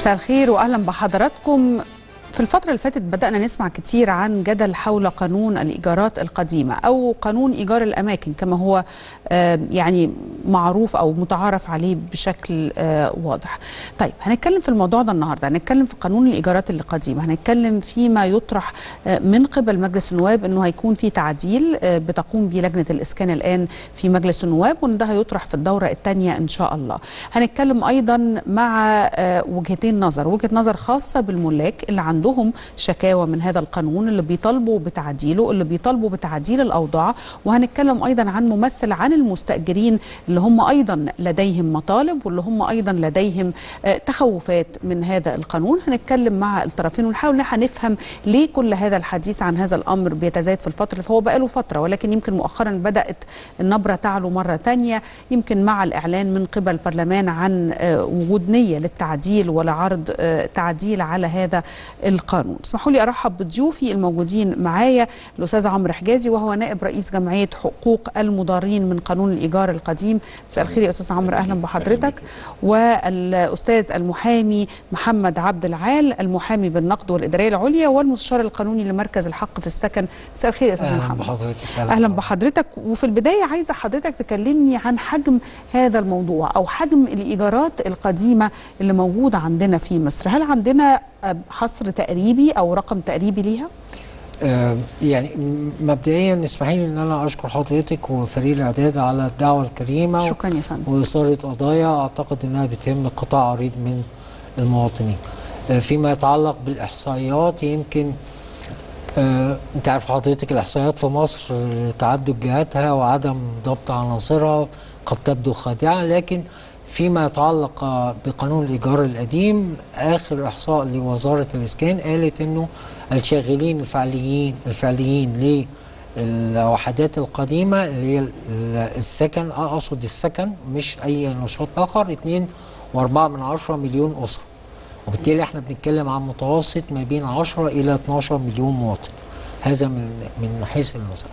مساء الخير واهلا بحضراتكم في الفترة اللي فاتت بدأنا نسمع كتير عن جدل حول قانون الإيجارات القديمة أو قانون إيجار الأماكن كما هو آه، يعني معروف أو متعارف عليه بشكل آه، واضح طيب هنتكلم في الموضوع ده النهاردة هنتكلم في قانون الإيجارات القديمة هنتكلم فيما يطرح آه، من قبل مجلس النواب أنه هيكون في تعديل آه، بتقوم به لجنة الإسكان الآن في مجلس النواب وأن ده هيطرح في الدورة الثانية إن شاء الله هنتكلم أيضا مع آه، وجهتين نظر وجهة نظر خاصة بالملاك اللي عندهم شكاوى من هذا القانون اللي بيطالبوا بتعديله اللي بيطالبوا بتعديل الأوضاع وهنتكلم أيضا عن ممثل عن المستأجرين اللي هم أيضا لديهم مطالب واللي هم أيضا لديهم آه، تخوفات من هذا القانون هنتكلم مع الطرفين ونحاول ان احنا نفهم ليه كل هذا الحديث عن هذا الأمر بيتزايد في الفترة فهو بقاله فترة ولكن يمكن مؤخرا بدأت النبرة تعلو مرة تانية يمكن مع الإعلان من قبل البرلمان عن آه، وجود نية للتعديل ولعرض آه، تعديل على هذا القانون اسمحوا لي أرحب بضيوفي الموجودين معايا الأستاذ عمرو حجازي وهو نائب رئيس جمعية حقوق المضارين من قانون الإيجار القديم مساء الخير يا أستاذ عمرو أهلا بحضرتك والأستاذ المحامي محمد عبد العال المحامي بالنقد والإدارية العليا والمستشار القانوني لمركز الحق في السكن مساء الخير يا أستاذ اهلا محمد بحضرتك اهلا بحضرتك وفي البدايه عايزه حضرتك تكلمني عن حجم هذا الموضوع او حجم الايجارات القديمه اللي موجوده عندنا في مصر هل عندنا آه، حصر تقريبي او رقم تقريبي ليها آه يعني م- مبدئيا اسمحي لي ان انا اشكر حضرتك وفريق الاعداد على الدعوه الكريمه شكرا يا فندم واثاره قضايا اعتقد انها بتهم قطاع عريض من المواطنين آه فيما يتعلق بالاحصائيات يمكن آه انت عارف حضرتك الاحصائيات في مصر آه، تعدد جهاتها وعدم ضبط عناصرها قد تبدو خادعه لكن فيما يتعلق آه، بقانون الايجار القديم اخر احصاء لوزاره الاسكان قالت انه الشاغلين الفعليين الفعليين للوحدات القديمه اللي هي ال- ال- السكن آه، اقصد السكن مش اي نشاط اخر 2.4 من عشرة مليون اسره وبالتالي احنا بنتكلم عن متوسط ما بين 10 الى 12 مليون مواطن هذا من من حيث المسألة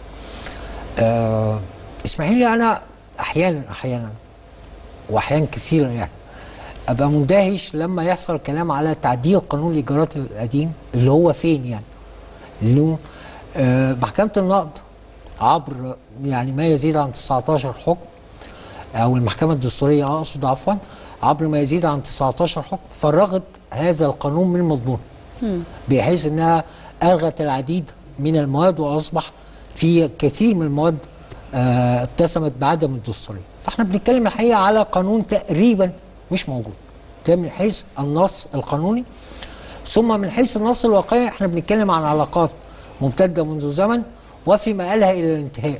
آه اسمحي لي انا احيانا احيانا واحيانا كثيره يعني ابقى مندهش لما يحصل كلام على تعديل قانون الايجارات القديم اللي هو فين يعني اللي هو آه محكمه النقد عبر يعني ما يزيد عن 19 حكم او المحكمه الدستوريه اقصد عفوا عبر ما يزيد عن 19 حكم فرغت هذا القانون من مضمونه بحيث انها الغت العديد من المواد واصبح في كثير من المواد آه، اتسمت بعدم الدستوريه فاحنا بنتكلم الحقيقه على قانون تقريبا مش موجود ده من حيث النص القانوني ثم من حيث النص الواقعي احنا بنتكلم عن علاقات ممتده منذ زمن وفي مآلها الى الانتهاء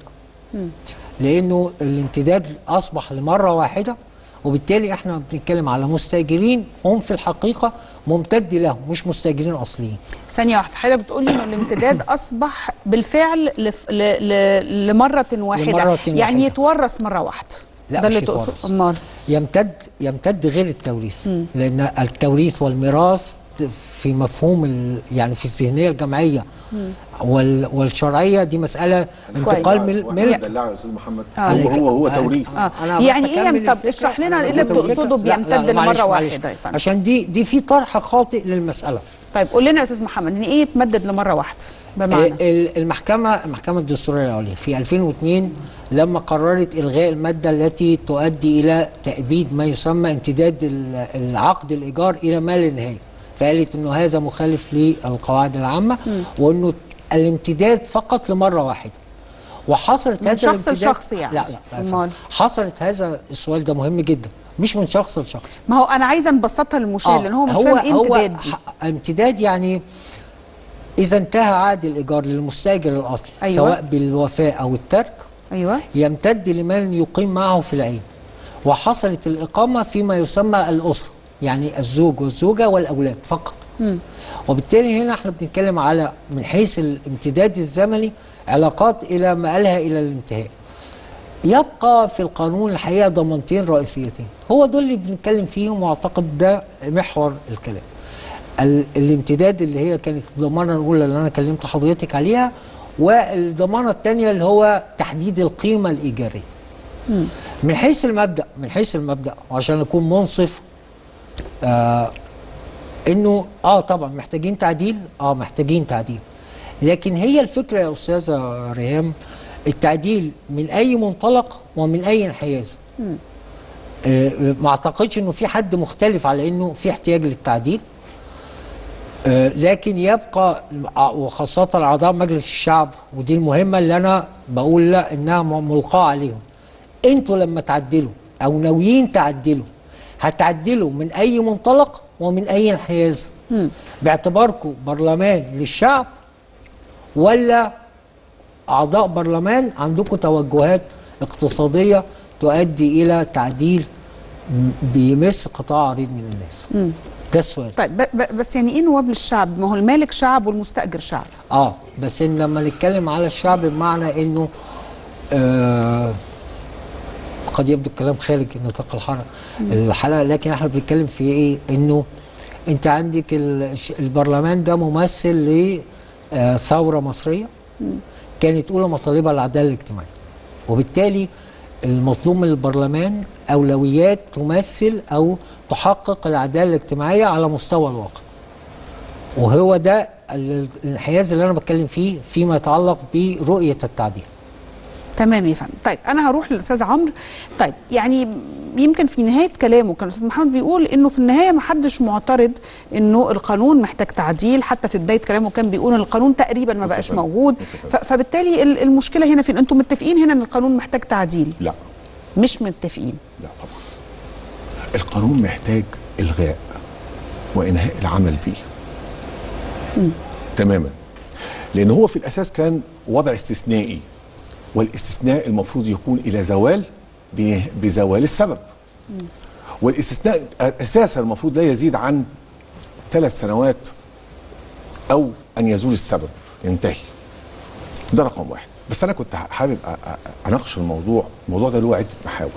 لانه الامتداد اصبح لمره واحده وبالتالي احنا بنتكلم على مستاجرين هم في الحقيقه ممتد لهم مش مستاجرين اصليين ثانيه واحده حضرتك بتقول لي ان الامتداد اصبح بالفعل لف... ل... ل... لمره واحده لمرة يعني واحدة. يتورث مره واحده لا ده مش اللي تقصد يتورث. امال يمتد يمتد غير التوريث لان التوريث والميراث في مفهوم ال- يعني في الذهنيه الجمعيه وال والشرعيه دي مساله انتقال من واحنا ملك بندلعه يا استاذ محمد آه. هو هو هو آه. توريث اه أنا بس يعني ايه أكمل يم- طب الفكرة. اشرح لنا أنا ايه اللي بقول الفكرة. بتقصده لا، لا، بيمتد معلش، لمره معلش. واحده يا فندم عشان دي دي في طرح خاطئ للمساله طيب قول لنا يا استاذ محمد ان ايه يتمدد لمره واحده بمعنى ال- المحكمة المحكمة الدستورية العليا في 2002 لما قررت إلغاء المادة التي تؤدي إلى تأبيد ما يسمى امتداد ال- العقد الإيجار إلى ما لا نهاية فقالت إنه هذا مخالف للقواعد العامة وإنه الامتداد فقط لمرة واحدة وحصلت من هذا شخص الامتداد لشخص يعني. لا لا, لا أمال؟ حصلت هذا السؤال ده مهم جدا مش من شخص لشخص ما هو انا عايزه نبسطها للمشاهد لان هو مش فاهم ايه امتداد دي ح- امتداد يعني اذا انتهى عقد الايجار للمستاجر الاصلي أيوة. سواء بالوفاء او الترك ايوه يمتد لمن يقيم معه في العين وحصلت الاقامه فيما يسمى الاسره يعني الزوج والزوجه والاولاد فقط وبالتالي هنا احنا بنتكلم على من حيث الامتداد الزمني علاقات الى مآلها الى الانتهاء يبقى في القانون الحقيقه ضمانتين رئيسيتين هو دول اللي بنتكلم فيهم واعتقد ده محور الكلام ال- الامتداد اللي هي كانت الضمانه الاولى اللي انا كلمت حضرتك عليها والضمانه الثانيه اللي هو تحديد القيمه الايجاريه من حيث المبدا من حيث المبدا وعشان اكون منصف آه انه اه طبعا محتاجين تعديل اه محتاجين تعديل لكن هي الفكره يا استاذه ريهام التعديل من اي منطلق ومن اي انحياز آه ما اعتقدش انه في حد مختلف على انه في احتياج للتعديل آه لكن يبقى آه، وخاصة أعضاء مجلس الشعب ودي المهمة اللي أنا بقول لا إنها م- ملقاة عليهم أنتوا لما تعدلوا أو ناويين تعدلوا هتعدلوا من أي منطلق ومن أي انحياز باعتباركم برلمان للشعب ولا أعضاء برلمان عندكم توجهات اقتصادية تؤدي إلى تعديل م- بيمس قطاع عريض من الناس ده السؤال طيب ب- ب- بس يعني ايه نواب للشعب ما هو المالك شعب والمستاجر شعب اه بس إن لما نتكلم على الشعب بمعنى انه آه قد يبدو الكلام خارج نطاق الحلقه الحلقه لكن احنا بنتكلم في ايه انه انت عندك ال- الش- البرلمان ده ممثل لثوره مصريه كانت اولى مطالبها العداله الاجتماعيه وبالتالي المطلوب من البرلمان اولويات تمثل او تحقق العداله الاجتماعيه على مستوى الواقع وهو ده ال- الانحياز اللي انا بتكلم فيه فيما يتعلق برؤيه التعديل تمام يا فندم طيب انا هروح للاستاذ عمرو طيب يعني يمكن في نهايه كلامه كان الاستاذ محمد بيقول انه في النهايه ما حدش معترض انه القانون محتاج تعديل حتى في بدايه كلامه كان بيقول ان القانون تقريبا ما بس يا بقاش فندم، موجود بس يا فندم. ف- فبالتالي ال- المشكله هنا فين انتم متفقين هنا ان القانون محتاج تعديل لا مش متفقين لا طبعا القانون محتاج الغاء وانهاء العمل به تماما لان هو في الاساس كان وضع استثنائي والاستثناء المفروض يكون الى زوال ب- بزوال السبب والاستثناء اساسا المفروض لا يزيد عن ثلاث سنوات او ان يزول السبب ينتهي ده رقم واحد بس انا كنت حابب أ- أ- اناقش الموضوع الموضوع ده له عده محاور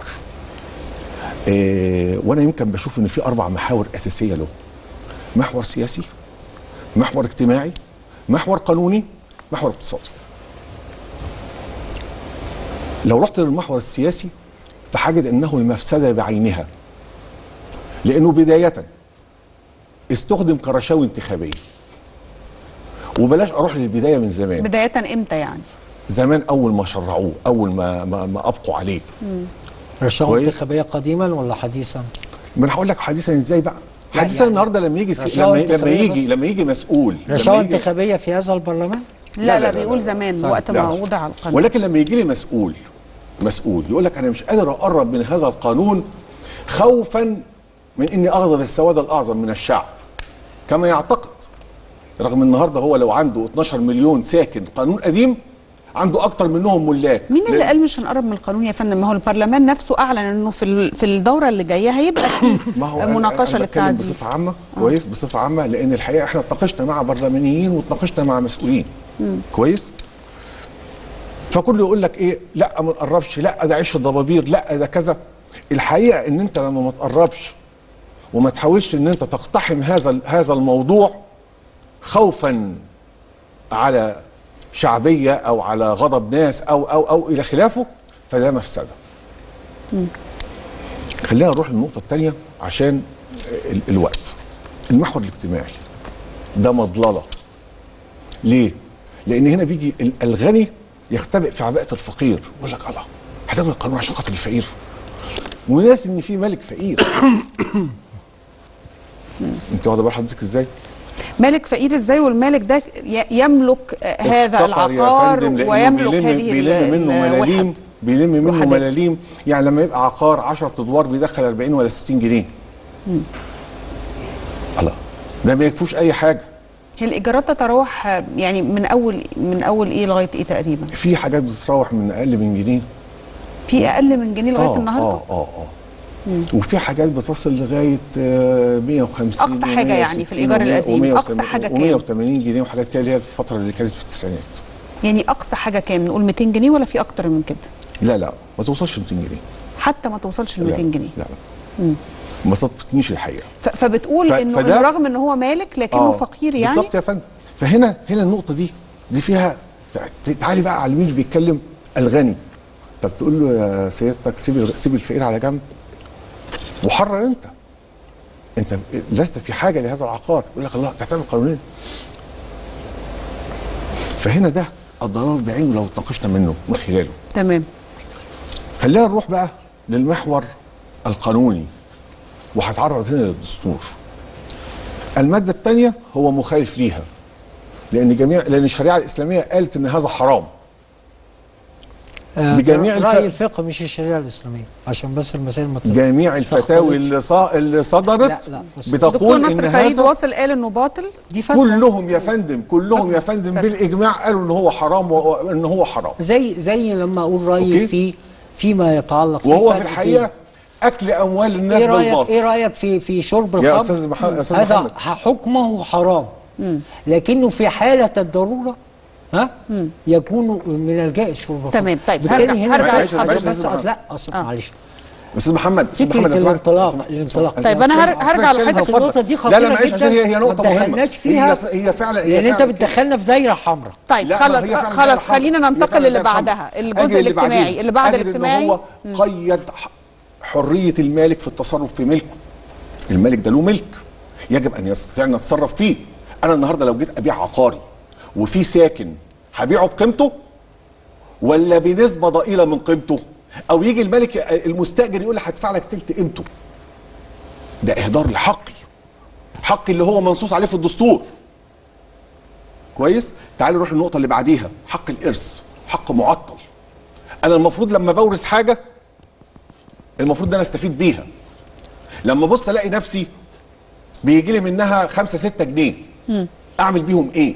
إيه وانا يمكن بشوف ان في اربع محاور اساسيه له محور سياسي محور اجتماعي محور قانوني محور اقتصادي لو رحت للمحور السياسي فحاجد انه المفسده بعينها لانه بدايه استخدم كرشاوي انتخابيه وبلاش اروح للبدايه من زمان بدايه امتى يعني زمان اول ما شرعوه اول ما ما, ما ابقوا عليه رشاوى كويس. انتخابيه قديما ولا حديثا؟ ما انا هقول لك حديثا ازاي بقى لا حديثا يعني النهارده لما يجي سي... رشاوى لما, لما انتخابية يجي بس. لما يجي مسؤول لما رشاوى يجي- انتخابيه في هذا البرلمان؟ لا لا، لا, لا، بيقول لا. زمان طيب، وقت لا. ما وضع على القانون ولكن لما يجي لي مسؤول مسؤول يقول لك انا مش قادر اقرب من هذا القانون خوفا من اني اغضب السواد الاعظم من الشعب كما يعتقد رغم النهارده هو لو عنده 12 مليون ساكن قانون قديم عنده اكتر منهم ملاك مين اللي لأن- قال مش هنقرب من القانون يا فندم ما هو البرلمان نفسه اعلن انه في ال- في الدوره اللي جايه هيبقى في ما هو أنا- مناقشه أنا بتكلم للتعديل بصفه عامه كويس بصفه عامه لان الحقيقه احنا اتناقشنا مع برلمانيين واتناقشنا مع مسؤولين كويس فكله يقول لك ايه لا ما نقربش لا ده عيش الضبابير لا ده كذا الحقيقه ان انت لما ما تقربش وما تحاولش ان انت تقتحم هذا هذا الموضوع خوفا على شعبيه او على غضب ناس او او او الى خلافه فده مفسده خلينا نروح للنقطة الثانية عشان ال- الوقت. المحور الاجتماعي ده مضللة. ليه؟ لأن هنا بيجي ال- الغني يختبئ في عباءة الفقير، يقول لك الله هتعمل القانون عشان خاطر الفقير. وناس إن في ملك فقير. أنت واخد بال حضرتك إزاي؟ مالك فقير ازاي والمالك ده ي- يملك آه، هذا افتقر يا العقار فندم لأنه ويملك بيلم هذه ال- بيلم منه الوحد. ملاليم بيلم منه وحدات. ملاليم يعني لما يبقى عقار 10 ادوار بيدخل 40 ولا 60 جنيه. الله ده ما يكفوش أي حاجة. هي الايجارات تتراوح آه، يعني من اول من اول ايه لغايه ايه تقريبا في حاجات بتتراوح من اقل من جنيه في اقل من جنيه لغايه النهارده اه اه اه وفي حاجات بتصل لغايه آه، 150 أقصى حاجة يعني في الإيجار القديم، أقصى حاجة كام؟ و180 جنيه وحاجات كده اللي هي الفتره اللي كانت في التسعينات يعني اقصى حاجه كام نقول 200 جنيه ولا في اكتر من كده لا لا ما توصلش 200 جنيه حتى ما توصلش ل لا، 200 جنيه لا لا ما صدقتنيش الحقيقه ف- فبتقول ف- انه فده- إنه رغم ان هو مالك لكنه فقير يعني بالظبط يا فندم فهنا هنا النقطه دي دي فيها تع- تعالي بقى على مين بيتكلم الغني طب تقول له يا سيادتك سيب سيب الفقير على جنب وحرر انت انت لست في حاجه لهذا العقار يقول لك الله تعمل قانونين فهنا ده الضلال بعينه لو اتناقشنا منه من خلاله تمام خلينا نروح بقى للمحور القانوني وهتعرض هنا للدستور المادة الثانية هو مخالف ليها لأن جميع لأن الشريعة الإسلامية قالت إن هذا حرام آه، بجميع الف- رأي الفقه مش الشريعة الإسلامية عشان بس المسائل ما تت- جميع الفتاوي تختلطش. اللي, صا... اللي صدرت لا، لا، بس- دكتور بتقول نصر إن فريد هذا واصل قال انه باطل دي فتوى كلهم يا فندم كلهم يا فندم فتوى. بالإجماع قالوا إن هو حرام وإن هو حرام زي زي لما أقول رأيي أوكي. في فيما يتعلق في وهو فرق في الحقيقة بين- أكل أموال الناس ايه رايك بالباطل ايه رايك في في شرب الخمر يا أستاذ مح- يا أستاذ هذا محمد. حكمه حرام لكنه في حاله الضروره ها يكون من الجائز شرب الخمر تمام، طيب، بالتالي هرجع- هنا هرجع- في- معلش، عشان معلش، بس معلش. لا أصل معلش أستاذ محمد أستاذ فكرة محمد أسمع- الانطلاق- أسمع- الانطلاق. أسمع- طيب أنا هر- أسمع- هرجع أسمع لحضرتك. كلمة، بس النقطه دي اتفضل. لا خطيره لا معلش جدا عشان هي هي نقطة ما مهمة تدخلناش فيها هي, ف- هي فعلا هي لان انت فعلا بتدخلنا في دايره حمراء طيب لا، خلاص هي فعلا خلاص دايرة حمراء. خلينا هي ننتقل فعلا اللي دايرة حمراء. بعدها أجل الجزء اللي الاجتماعي بعديه. اللي بعد أجل إن الاجتماعي هو قيد ح- حرية المالك في التصرف في ملكه الملك ده له ملك يجب أن يستطيع أن يتصرف فيه أنا النهاردة لو جيت أبيع عقاري وفي ساكن هبيعه بقيمته ولا بنسبة ضئيلة من قيمته أو يجي الملك المستأجر يقول لي هدفع لك تلت قيمته ده إهدار لحقي حقي اللي هو منصوص عليه في الدستور كويس تعالوا نروح للنقطه اللي بعديها حق الارث حق معطل انا المفروض لما بورث حاجه المفروض ان انا استفيد بيها لما ابص الاقي نفسي بيجي لي منها 5 6 جنيه اعمل بيهم ايه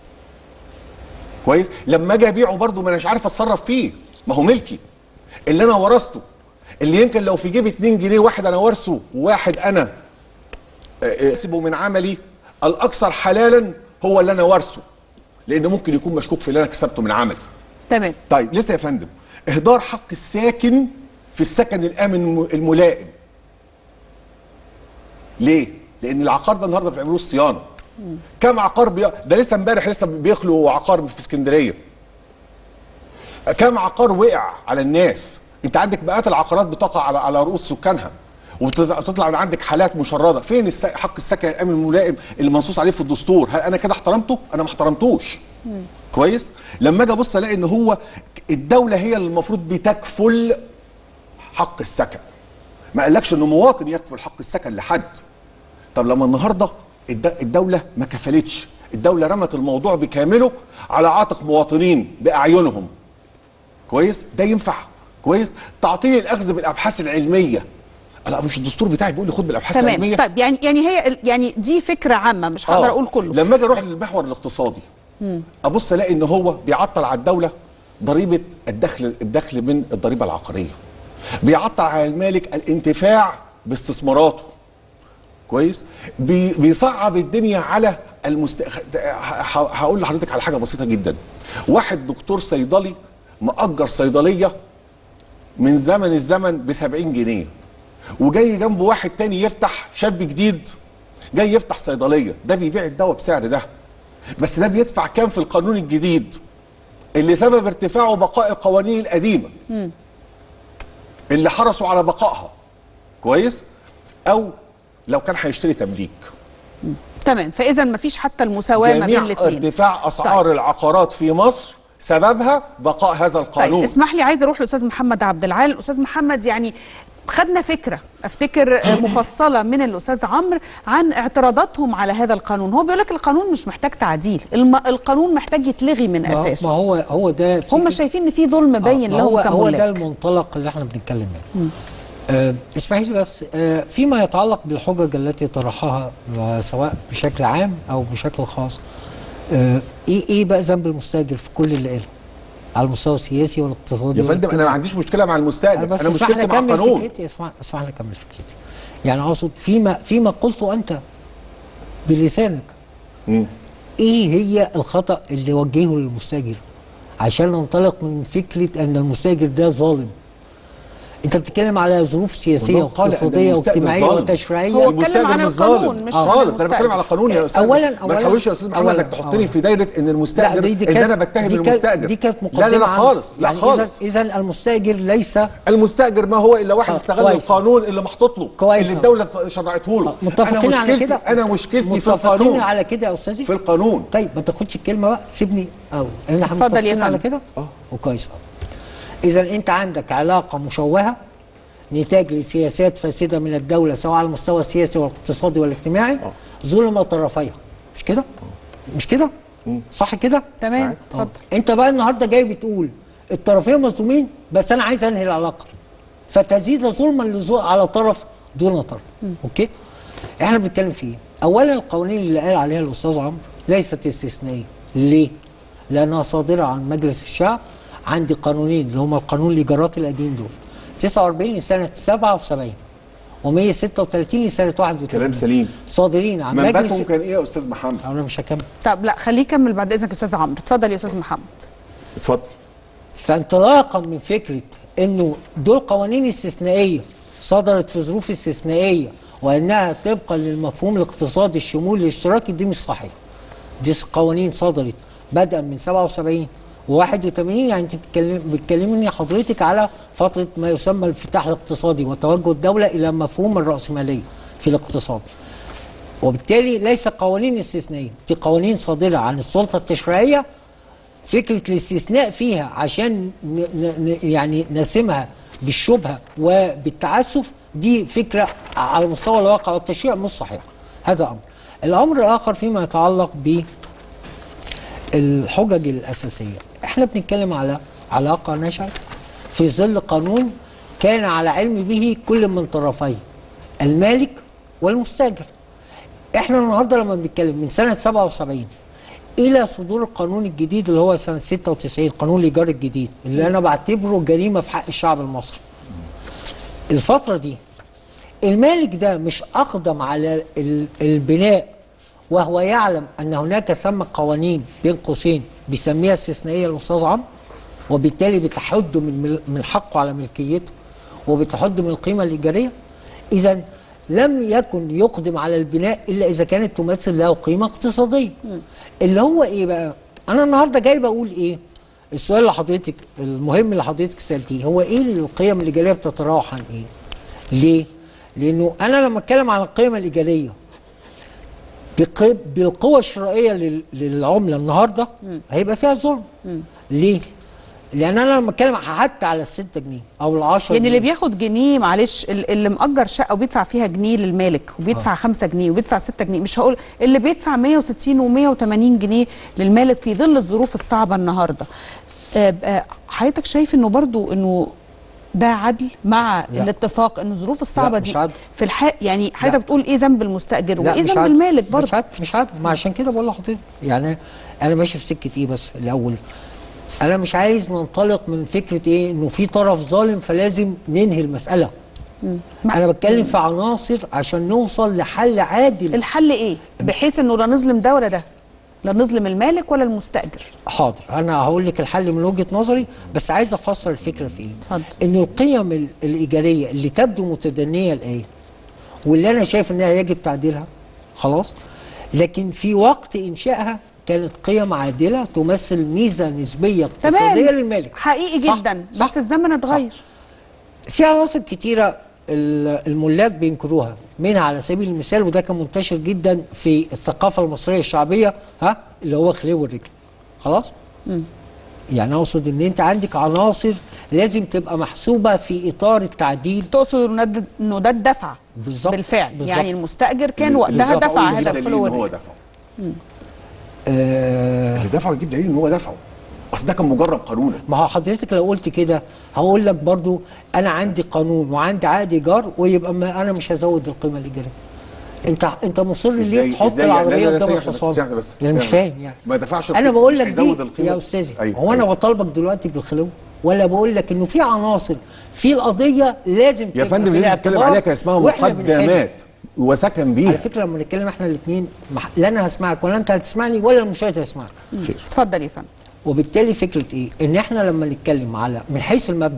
كويس لما اجي ابيعه برضه ما اناش عارف اتصرف فيه ما هو ملكي اللي انا ورثته اللي يمكن لو في جيبي 2 جنيه واحد انا وارثه وواحد انا احسبه من عملي الاكثر حلالا هو اللي انا وارثه لان ممكن يكون مشكوك في اللي انا كسبته من عملي تمام طيب لسه يا فندم اهدار حق الساكن في السكن الامن الم- الملائم ليه لان العقار ده النهارده بيعملوه الصيانه كم عقار بي... ده لسه امبارح لسه بيخلوا عقار في اسكندريه كم عقار وقع على الناس انت عندك مئات العقارات بتقع على على رؤوس سكانها وتطلع من عندك حالات مشرده فين الس... حق السكن الامن الملائم اللي منصوص عليه في الدستور هل انا كده احترمته انا ما احترمتوش كويس لما اجي ابص الاقي ان هو الدوله هي اللي المفروض بتكفل حق السكن ما قالكش ان مواطن يكفل حق السكن لحد طب لما النهارده الد- الدوله ما كفلتش الدوله رمت الموضوع بكامله على عاتق مواطنين باعينهم كويس ده ينفع كويس تعطيل الاخذ بالابحاث العلميه لا مش الدستور بتاعي بيقول لي خد بالابحاث تمام العلميه طيب يعني يعني هي ال- يعني دي فكره عامه مش هقدر آه. اقول كله لما اجي اروح للمحور الاقتصادي ابص الاقي ان هو بيعطل على الدوله ضريبه الدخل الدخل من الضريبه العقاريه بيعطل على المالك الانتفاع باستثماراته كويس بي بيصعب الدنيا على المست... ه- ه- هقول لحضرتك على حاجه بسيطه جدا واحد دكتور صيدلي مأجر صيدليه من زمن الزمن ب 70 جنيه وجاي جنبه واحد تاني يفتح شاب جديد جاي يفتح صيدليه ده بيبيع الدواء بسعر ده بس ده بيدفع كام في القانون الجديد اللي سبب ارتفاعه بقاء القوانين القديمه اللي حرصوا على بقائها كويس او لو كان هيشتري تمليك تمام فاذا ما فيش حتى المساواه ما بين جميع الاثنين ارتفاع اسعار طيب. العقارات في مصر سببها بقاء هذا طيب القانون اسمح لي عايزه اروح لاستاذ محمد عبد العال الاستاذ محمد يعني خدنا فكره افتكر آه، مفصله من الاستاذ عمرو عن اعتراضاتهم على هذا القانون هو بيقول لك القانون مش محتاج تعديل الم... القانون محتاج يتلغي من ما ما اساسه هو هو ده هم فكرة- شايفين ان في ظلم باين آه، لهم هو هو ده كملاك المنطلق اللي احنا بنتكلم منه آه اسمحي لي بس آه فيما يتعلق بالحجج التي طرحها آه، سواء بشكل عام او بشكل خاص آه ايه ايه بقى ذنب المستاجر في كل اللي قاله على المستوى السياسي والاقتصادي يا فندم انا ما عنديش مشكله مع المستاجر انا بس انا اسمح لي مشكلتي مع اكمل القانون فكرتي اسمح اسمح لي اكمل فكرتي يعني اقصد فيما فيما قلته انت بلسانك مم. ايه هي الخطا اللي وجهه للمستاجر عشان ننطلق من فكره ان المستاجر ده ظالم انت بتتكلم على ظروف سياسيه والله قال أن واقتصاديه المستأجر واجتماعيه ظالم. وتشريعيه هو اتكلم عن المستأجر مش القانون، ظالم. مش آه، عن خالص انا المستأجر. بتكلم على قانون يا استاذ أولاً- ما أولاً- تحاولش يا استاذ محمد أولاً- انك تحطني أولاً. في دايره ان المستاجر لا دي, دي ان كانت انا بتهم دي كانت- المستاجر دي كانت مقدمه لا لا لا عن- خالص لا يعني خالص اذا اذا المستاجر ليس المستاجر ما هو الا واحد آه، استغل كويس. القانون اللي محطوط له كويس. اللي الدوله شرعته له متفقين انا على مشكلتي كده انا مشكلتي في متفقين القانون على كده يا استاذي في القانون طيب ما تاخدش الكلمه بقى سيبني او احنا اتفضل يا متفقين على فندم. كده اه. وكويس اه اذا انت عندك علاقه مشوهه نتاج لسياسات فاسده من الدوله سواء على المستوى السياسي والاقتصادي والاجتماعي ظلم طرفيها مش كده مش كده صح كده تمام معاك. اتفضل انت بقى النهارده جاي بتقول الطرفين مظلومين بس انا عايز انهي العلاقه فتزيد ظلما لزو- على طرف دون طرف اوكي احنا بنتكلم في ايه اولا القوانين اللي قال عليها الاستاذ عمرو ليست استثنائيه ليه لانها صادره عن مجلس الشعب عندي قانونين اللي هم القانون الايجارات القديم دول 49 لسنه 77 و136 لسنه 81 كلام سليم صادرين عن منبتهم مجلس كان ايه يا استاذ محمد انا مش هكمل طب لا خليه يكمل بعد اذنك يا استاذ عمرو اتفضل يا استاذ محمد اتفضل فانطلاقا من فكره انه دول قوانين استثنائيه صدرت في ظروف استثنائيه وانها طبقا للمفهوم الاقتصادي الشمولي الاشتراكي دي مش صحيح. دي قوانين صدرت بدءا من 77 و81 يعني انت بتكلم بتكلمني حضرتك على فتره ما يسمى الانفتاح الاقتصادي وتوجه الدوله الى مفهوم الراسماليه في الاقتصاد. وبالتالي ليس قوانين استثنائيه، دي قوانين صادره عن السلطه التشريعيه فكره الاستثناء فيها عشان ن ن ن يعني نسمها بالشبهه وبالتعسف دي فكره على مستوى الواقع والتشريع مش صحيحه هذا امر الامر الاخر فيما يتعلق بالحجج الاساسيه احنا بنتكلم على علاقه نشات في ظل قانون كان على علم به كل من طرفيه المالك والمستاجر احنا النهارده لما بنتكلم من سنه 77 الى صدور القانون الجديد اللي هو سنه 96 قانون الايجار الجديد اللي انا بعتبره جريمه في حق الشعب المصري. الفتره دي المالك ده مش اقدم على ال- البناء وهو يعلم ان هناك ثم قوانين بين قوسين بيسميها استثنائيه الاستاذ عمرو وبالتالي بتحد من مل- من حقه على ملكيته وبتحد من القيمه الايجاريه اذا لم يكن يقدم على البناء الا اذا كانت تمثل له قيمه اقتصاديه اللي هو ايه بقى انا النهارده جاي بقول ايه السؤال اللي حضرتك المهم اللي حضرتك سالتيه هو ايه القيم الايجاريه بتتراوح عن ايه ليه لانه انا لما اتكلم عن القيمه الايجاريه بق- بالقوة الشرائية لل- للعملة النهاردة هيبقى فيها ظلم ليه؟ لأن أنا لما أتكلم حتى على الستة جنيه أو العشرة يعني اللي جنيه بياخد جنيه معلش ال- اللي مأجر شقه وبيدفع فيها جنيه للمالك وبيدفع 5 جنيه وبيدفع 6 جنيه مش هقول اللي بيدفع 160 و180 جنيه للمالك في ظل الظروف الصعبه النهارده آه، آه، حضرتك شايف انه برضو انه ده عدل مع لا. الاتفاق ان الظروف الصعبه لا، دي مش عدل. في الحق يعني حضرتك لا. بتقول ايه ذنب المستاجر لا وايه مش ذنب عادل. المالك برضه مش عادل مش عادل ما عشان كده بقول لحضرتك يعني أنا ماشي في سكة إيه بس الأول أنا مش عايز ننطلق من فكرة إيه إنه في طرف ظالم فلازم ننهي المسألة مع- أنا بتكلم في عناصر عشان نوصل لحل عادل الحل ايه بحيث انه لا نظلم ده ولا ده لا نظلم المالك ولا المستاجر حاضر انا هقول لك الحل من وجهه نظري بس عايز افسر الفكره في ايه اتفضل. ان القيم ال- الايجاريه اللي تبدو متدنيه الان واللي انا شايف انها يجب تعديلها خلاص لكن في وقت انشائها كانت قيم عادله تمثل ميزه نسبيه اقتصاديه للمالك حقيقي صح؟ جدا صح؟ بس الزمن اتغير في عناصر كتيرة ال- الملاك بينكروها منها على سبيل المثال وده كان منتشر جدا في الثقافة المصرية الشعبية ها اللي هو خليو الرجل خلاص يعني اقصد ان انت عندك عناصر لازم تبقى محسوبة في اطار التعديل تقصد انه ده- انه ده الدفع بالظبط، بالفعل بالظبط. يعني المستاجر كان اللي- وقتها اللي دفع دفعه هذا يجيب دليل الخلو ان هو الرجل. دفعه آه اللي دفعه يجيب دليل ان هو دفعه اصل ده كان مجرد قانونا ما هو حضرتك لو قلت كده هقول لك برضو انا عندي قانون وعندي عقد ايجار ويبقى ما انا مش هزود القيمه الايجاريه انت انت مصر إزاي- ليه تحط إزاي يعني؟ العربيه لا، لا، لا، قدام ثانية بس، الحصان ثانية بس، يعني مش ثانية. فاهم يعني ما دفعش انا القيمة، بقول مش لك هيزود دي القيمة. يا استاذي أيوة، هو انا أيوة. بطالبك دلوقتي بالخلو ولا بقول لك انه في عناصر في القضيه لازم يا تبقى فندم في اللي انت بتتكلم الاعتبار عليها كان اسمها وإحنا بنحل. مقدمات وسكن بيها على فكره لما نتكلم احنا الاثنين لا انا هسمعك ولا انت هتسمعني ولا المشاهد هيسمعك خير. اتفضل يا فندم وبالتالي فكره ايه؟ ان احنا لما نتكلم على من حيث المبدا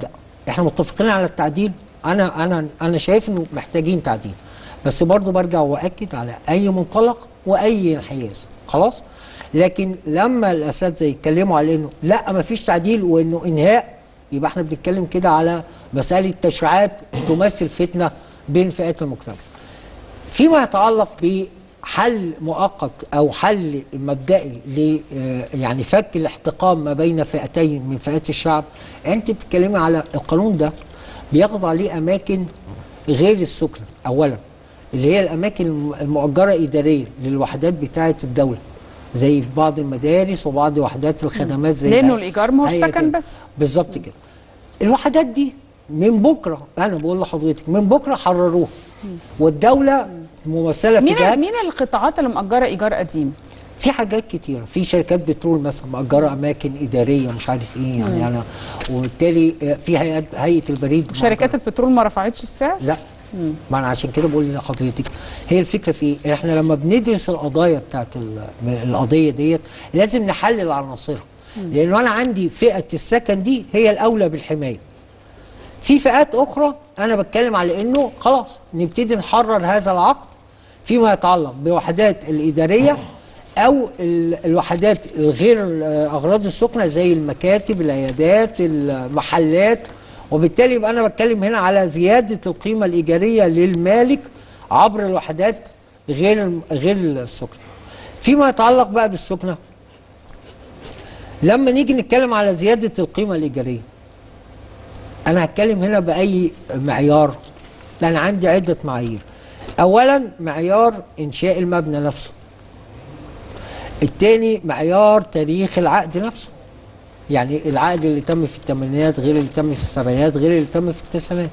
احنا متفقين على التعديل انا انا انا شايف انه محتاجين تعديل بس برضو برجع واكد على اي منطلق واي انحياز خلاص لكن لما الاساتذه يتكلموا على انه لا ما فيش تعديل وانه انهاء يبقى احنا بنتكلم كده على مساله تشريعات تمثل فتنه بين فئات المجتمع فيما يتعلق بحل مؤقت او حل مبدئي ل آه، يعني فك الاحتقان ما بين فئتين من فئات الشعب انت بتتكلمي على القانون ده بيخضع ليه اماكن غير السكنه اولا اللي هي الاماكن الم- المؤجره اداريا للوحدات بتاعه الدوله زي في بعض المدارس وبعض وحدات الخدمات زي لأنه هي- الإيجار ما هو هيئة السكن ال- بس. بالظبط كده الوحدات دي من بكره انا بقول لحضرتك من بكره حرروها والدوله ممثله في مين جهات مين القطاعات اللي مأجرة إيجار قديم؟ في حاجات كتيره في شركات بترول مثلا مأجره اماكن اداريه مش عارف ايه يعني انا وبالتالي آه، في هيئات هيئه البريد شركات مأجرة. البترول ما رفعتش السعر؟ لا ما انا عشان كده بقول لحضرتك هي الفكره في ايه؟ احنا لما بندرس القضايا بتاعت ال- القضيه ديت لازم نحلل عناصرها لانه انا عندي فئه السكن دي هي الاولى بالحمايه في فئات اخرى انا بتكلم على انه خلاص نبتدي نحرر هذا العقد فيما يتعلق بالوحدات الاداريه او ال- الوحدات الغير آه، اغراض السكنه زي المكاتب العيادات المحلات وبالتالي يبقى انا بتكلم هنا على زياده القيمه الايجاريه للمالك عبر الوحدات غير الم- غير السكنه فيما يتعلق بقى بالسكنه لما نيجي نتكلم على زياده القيمه الايجاريه انا هتكلم هنا باي معيار انا عندي عده معايير اولا معيار انشاء المبنى نفسه الثاني معيار تاريخ العقد نفسه يعني العقد اللي تم في الثمانينات غير اللي تم في السبعينات غير اللي تم في التسعينات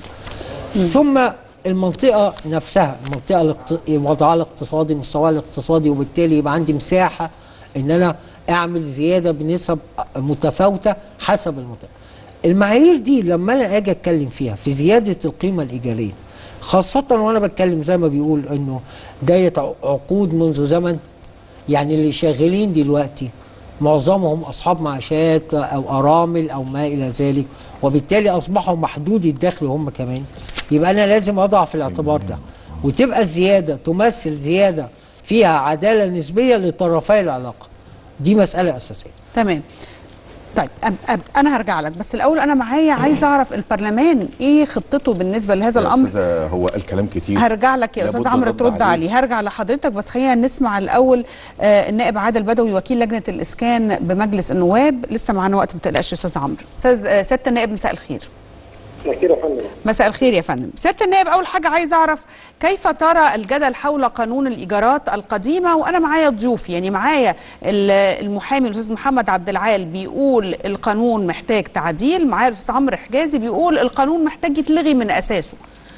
ثم المنطقة نفسها المنطقة الاقت... وضعها الاقتصادي مستواها الاقتصادي وبالتالي يبقى عندي مساحة ان انا اعمل زيادة بنسب متفاوتة حسب المنطقة المعايير دي لما انا اجي اتكلم فيها في زيادة القيمة الايجارية خاصة وانا بتكلم زي ما بيقول انه داية عقود منذ زمن يعني اللي شغالين دلوقتي معظمهم اصحاب معاشات او ارامل او ما الى ذلك وبالتالي اصبحوا محدود الدخل هم كمان يبقى انا لازم اضع في الاعتبار ده وتبقى الزياده تمثل زياده فيها عداله نسبيه لطرفي العلاقه دي مساله اساسيه تمام طيب أب أب انا هرجع لك بس الاول انا معايا عايز اعرف البرلمان ايه خطته بالنسبه لهذا يا الامر استاذه هو قال كلام كتير هرجع لك يا استاذ لابد عمرو الرد ترد عليه. عليه هرجع لحضرتك بس خلينا نسمع الاول آه النائب عادل بدوي وكيل لجنه الاسكان بمجلس النواب لسه معانا وقت ما تقلقش يا استاذ عمرو استاذ آه سياده النائب مساء الخير كده يا فندم مساء الخير يا فندم سياده النائب اول حاجه عايز اعرف كيف ترى الجدل حول قانون الايجارات القديمه وانا معايا ضيوف يعني معايا ال- المحامي الاستاذ محمد عبد العال بيقول القانون محتاج تعديل معايا الاستاذ عمرو حجازي بيقول القانون محتاج يتلغي من اساسه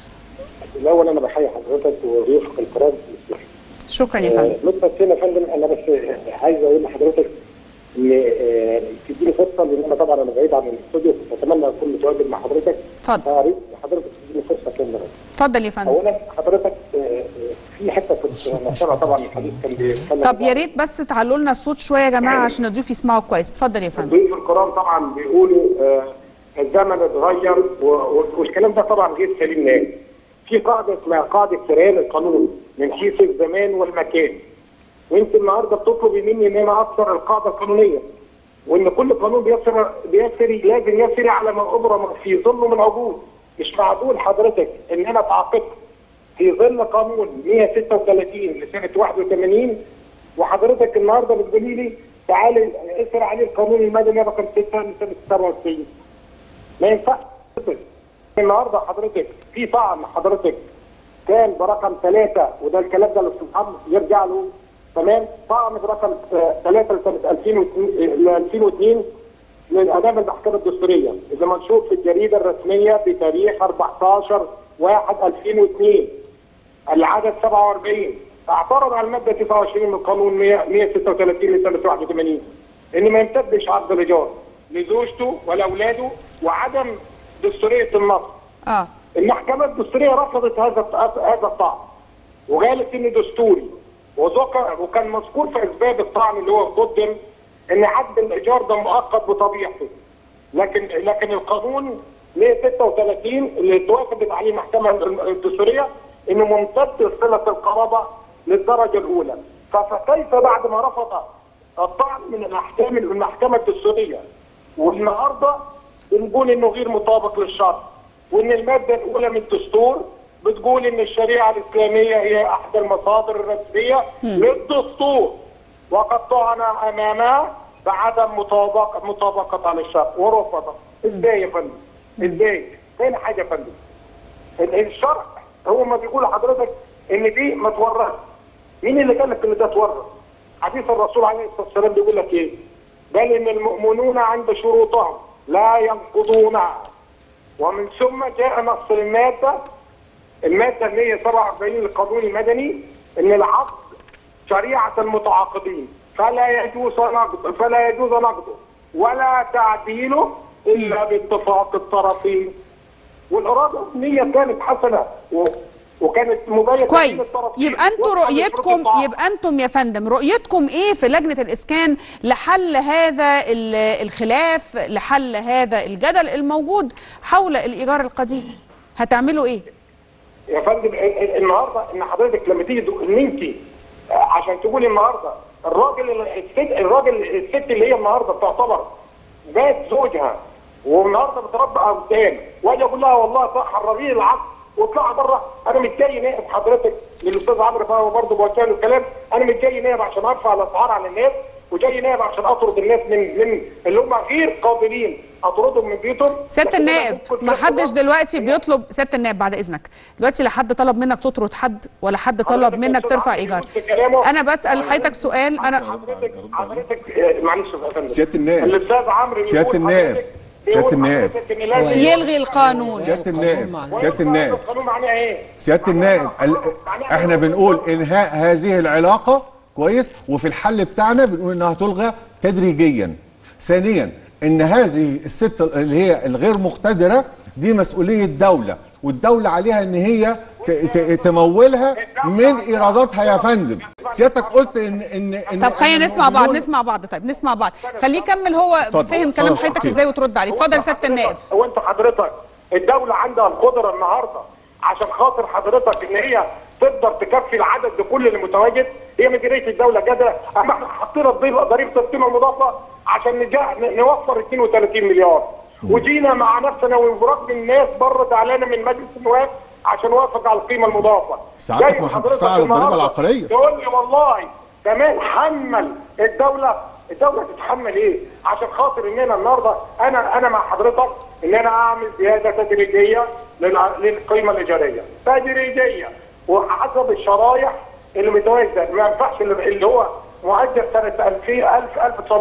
الاول انا بحيي حضرتك وضيوفك الكرام شكرا يا فندم نقطه هنا يا فندم انا بس عايز اقول لحضرتك ان آه، تديني فرصه لان انا طبعا انا بعيد عن الاستوديو كنت اتمنى اكون متواجد مع حضرتك اتفضل فاريد حضرتك تديني فرصه كامله اتفضل يا فندم اولا حضرتك آه، آه، في حته كنت انا سامع طبعا الحديث كان بيتكلم طب يا ريت بس تعلوا لنا الصوت شويه يا جماعه عشان الضيوف يسمعوا كويس اتفضل يا فندم الضيوف الكرام طبعا بيقولوا آه، الزمن اتغير و- و- والكلام ده طبعا غير سليم نهائي. في قاعده اسمها قاعده سريان القانون من حيث الزمان والمكان. وانت النهارده بتطلبي مني ان انا اكسر القاعده القانونيه. وان كل قانون بيسر بيسري لازم يسري على ما ابرم في ظله من عقود. مش معقول حضرتك ان انا اتعاقدت في ظل قانون 136 لسنه 81 وحضرتك النهارده بتقولي لي تعالي اسرع عليه القانون المدني رقم 6 لسنه 97 ما ينفعش النهارده حضرتك في طعن حضرتك كان برقم ثلاثه وده الكلام ده الاستاذ عمرو يرجع له تمام طعن برقم ثلاثه لسنه 2002 ل 2002 من امام المحكمه الدستوريه اللي منشور في الجريده الرسميه بتاريخ 14 1 2002 العدد 47 اعترض على الماده 29 من قانون 100 136 لسنه 81 ان ما يمتدش عقد الايجار لزوجته ولاولاده وعدم دستوريه النص. اه المحكمه الدستوريه رفضت هذا هذا الطعن وقالت انه دستوري وذكر وكان مذكور في اسباب الطعن اللي هو قدم ان عقد الايجار ده مؤقت بطبيعته لكن لكن القانون 136 اللي اتوافقت عليه المحكمه الدستوريه انه ممتد صله القرابه للدرجه الاولى فكيف بعد ما رفض الطعن من الاحكام المحكمه الدستوريه والنهارده بنقول انه غير مطابق للشرع وان الماده الاولى من الدستور بتقول ان الشريعه الاسلاميه هي احدى المصادر الرسميه للدستور وقد طعن امامها بعدم مطابقه مطابقه للشرع ورفض ازاي يا فندم؟ ازاي؟ تاني حاجه يا فندم ال- الشرع هو ما بيقول لحضرتك ان دي ما تورث مين اللي قال لك ان ده تورث؟ حديث الرسول عليه الصلاه والسلام بيقول لك ايه؟ بل ان المؤمنون عند شروطهم لا ينقضونها ومن ثم جاء نص الماده الماده 147 للقانون المدني ان العقد شريعه المتعاقدين فلا يجوز نقض فلا يجوز نقضه ولا تعديله الا باتفاق الطرفين والاراده النيه كانت حسنه و... وكانت مبينه بين كويس الطرفين. يبقى انتوا وفقا لشروط رؤيتكم الطاعة. يبقى انتم يا فندم رؤيتكم ايه في لجنه الاسكان لحل هذا ال- الخلاف لحل هذا الجدل الموجود حول الايجار القديم هتعملوا ايه يا فندم ال- ال- النهارده ان حضرتك لما تيجي تقول- ان انت آه، عشان تقولي النهارده الراجل اللي- الست الراجل الست اللي هي النهارده بتعتبر بات زوجها والنهارده بتربى قدام واجي اقول لها والله صح حرري العقد واطلعي بره انا مش جاي نائب حضرتك للاستاذ عمرو فهو برضه بوجه له الكلام انا مش جاي نائب عشان ارفع الاسعار على الناس وجاي نائب عشان اطرد الناس من من اللي هم غير قابلين اطردهم من بيوتهم سياده لكن أنا النائب ممكن ما في حدش نفس دلوقتي بيطلب سياده النائب بعد اذنك دلوقتي لا حد طلب منك تطرد حد ولا حد طلب حضرتك منك أستاذ ترفع عمرو ايجار يقول في كلامه- انا بسال حضرتك سؤال انا حضرتك حضرتك آه، معلش يا فندم سيادة النائب. الاستاذ عمرو سيادة بيقول النائب. حضرتك- سيادة بيقول النائب. حضرتك إن لازم- يلغي القانون سياده النائب معناه- سياده النائب القانون معناه ايه؟ سياده النائب ال- احنا بنقول انهاء هذه العلاقه كويس وفي الحل بتاعنا بنقول انها تلغى تدريجيا ثانيا ان هذه الست اللي هي الغير مقتدره دي مسؤوليه دوله والدوله عليها ان هي ت- ت- تمولها من ايراداتها يا فندم سيادتك قلت ان ان, إن طب خلينا إن نسمع بعض المؤمنون- نسمع بعض طيب نسمع بعض خليه يكمل هو اتفضل. فهم كلام خلاص، حضرتك أوكي. ازاي وترد عليه اتفضل يا سياده النائب هو انت حضرتك الدوله عندها القدره النهارده عشان خاطر حضرتك ان هي تقدر تكفي العدد بكل اللي متواجد هي مديريه الدوله قادره اما احنا حطينا الضريبه ضريبه القيمه المضافه عشان نجا ن- نوفر 32 مليار وجينا مع نفسنا ورغم الناس بره زعلانه من مجلس النواب عشان وافق على القيمه المضافه سعادتك جاي ما حضرتك هتدفع على الضريبة النهاردة العقارية. تقول لي والله كمان حمل الدوله الدوله تتحمل ايه؟ عشان خاطر ان انا النهارده انا انا مع حضرتك ان انا اعمل زياده تدريجيه للع- للقيمه الايجاريه تدريجيه وحسب الشرايح اللي متواجده ما ينفعش اللي اللي هو مؤجل سنه 2000 1000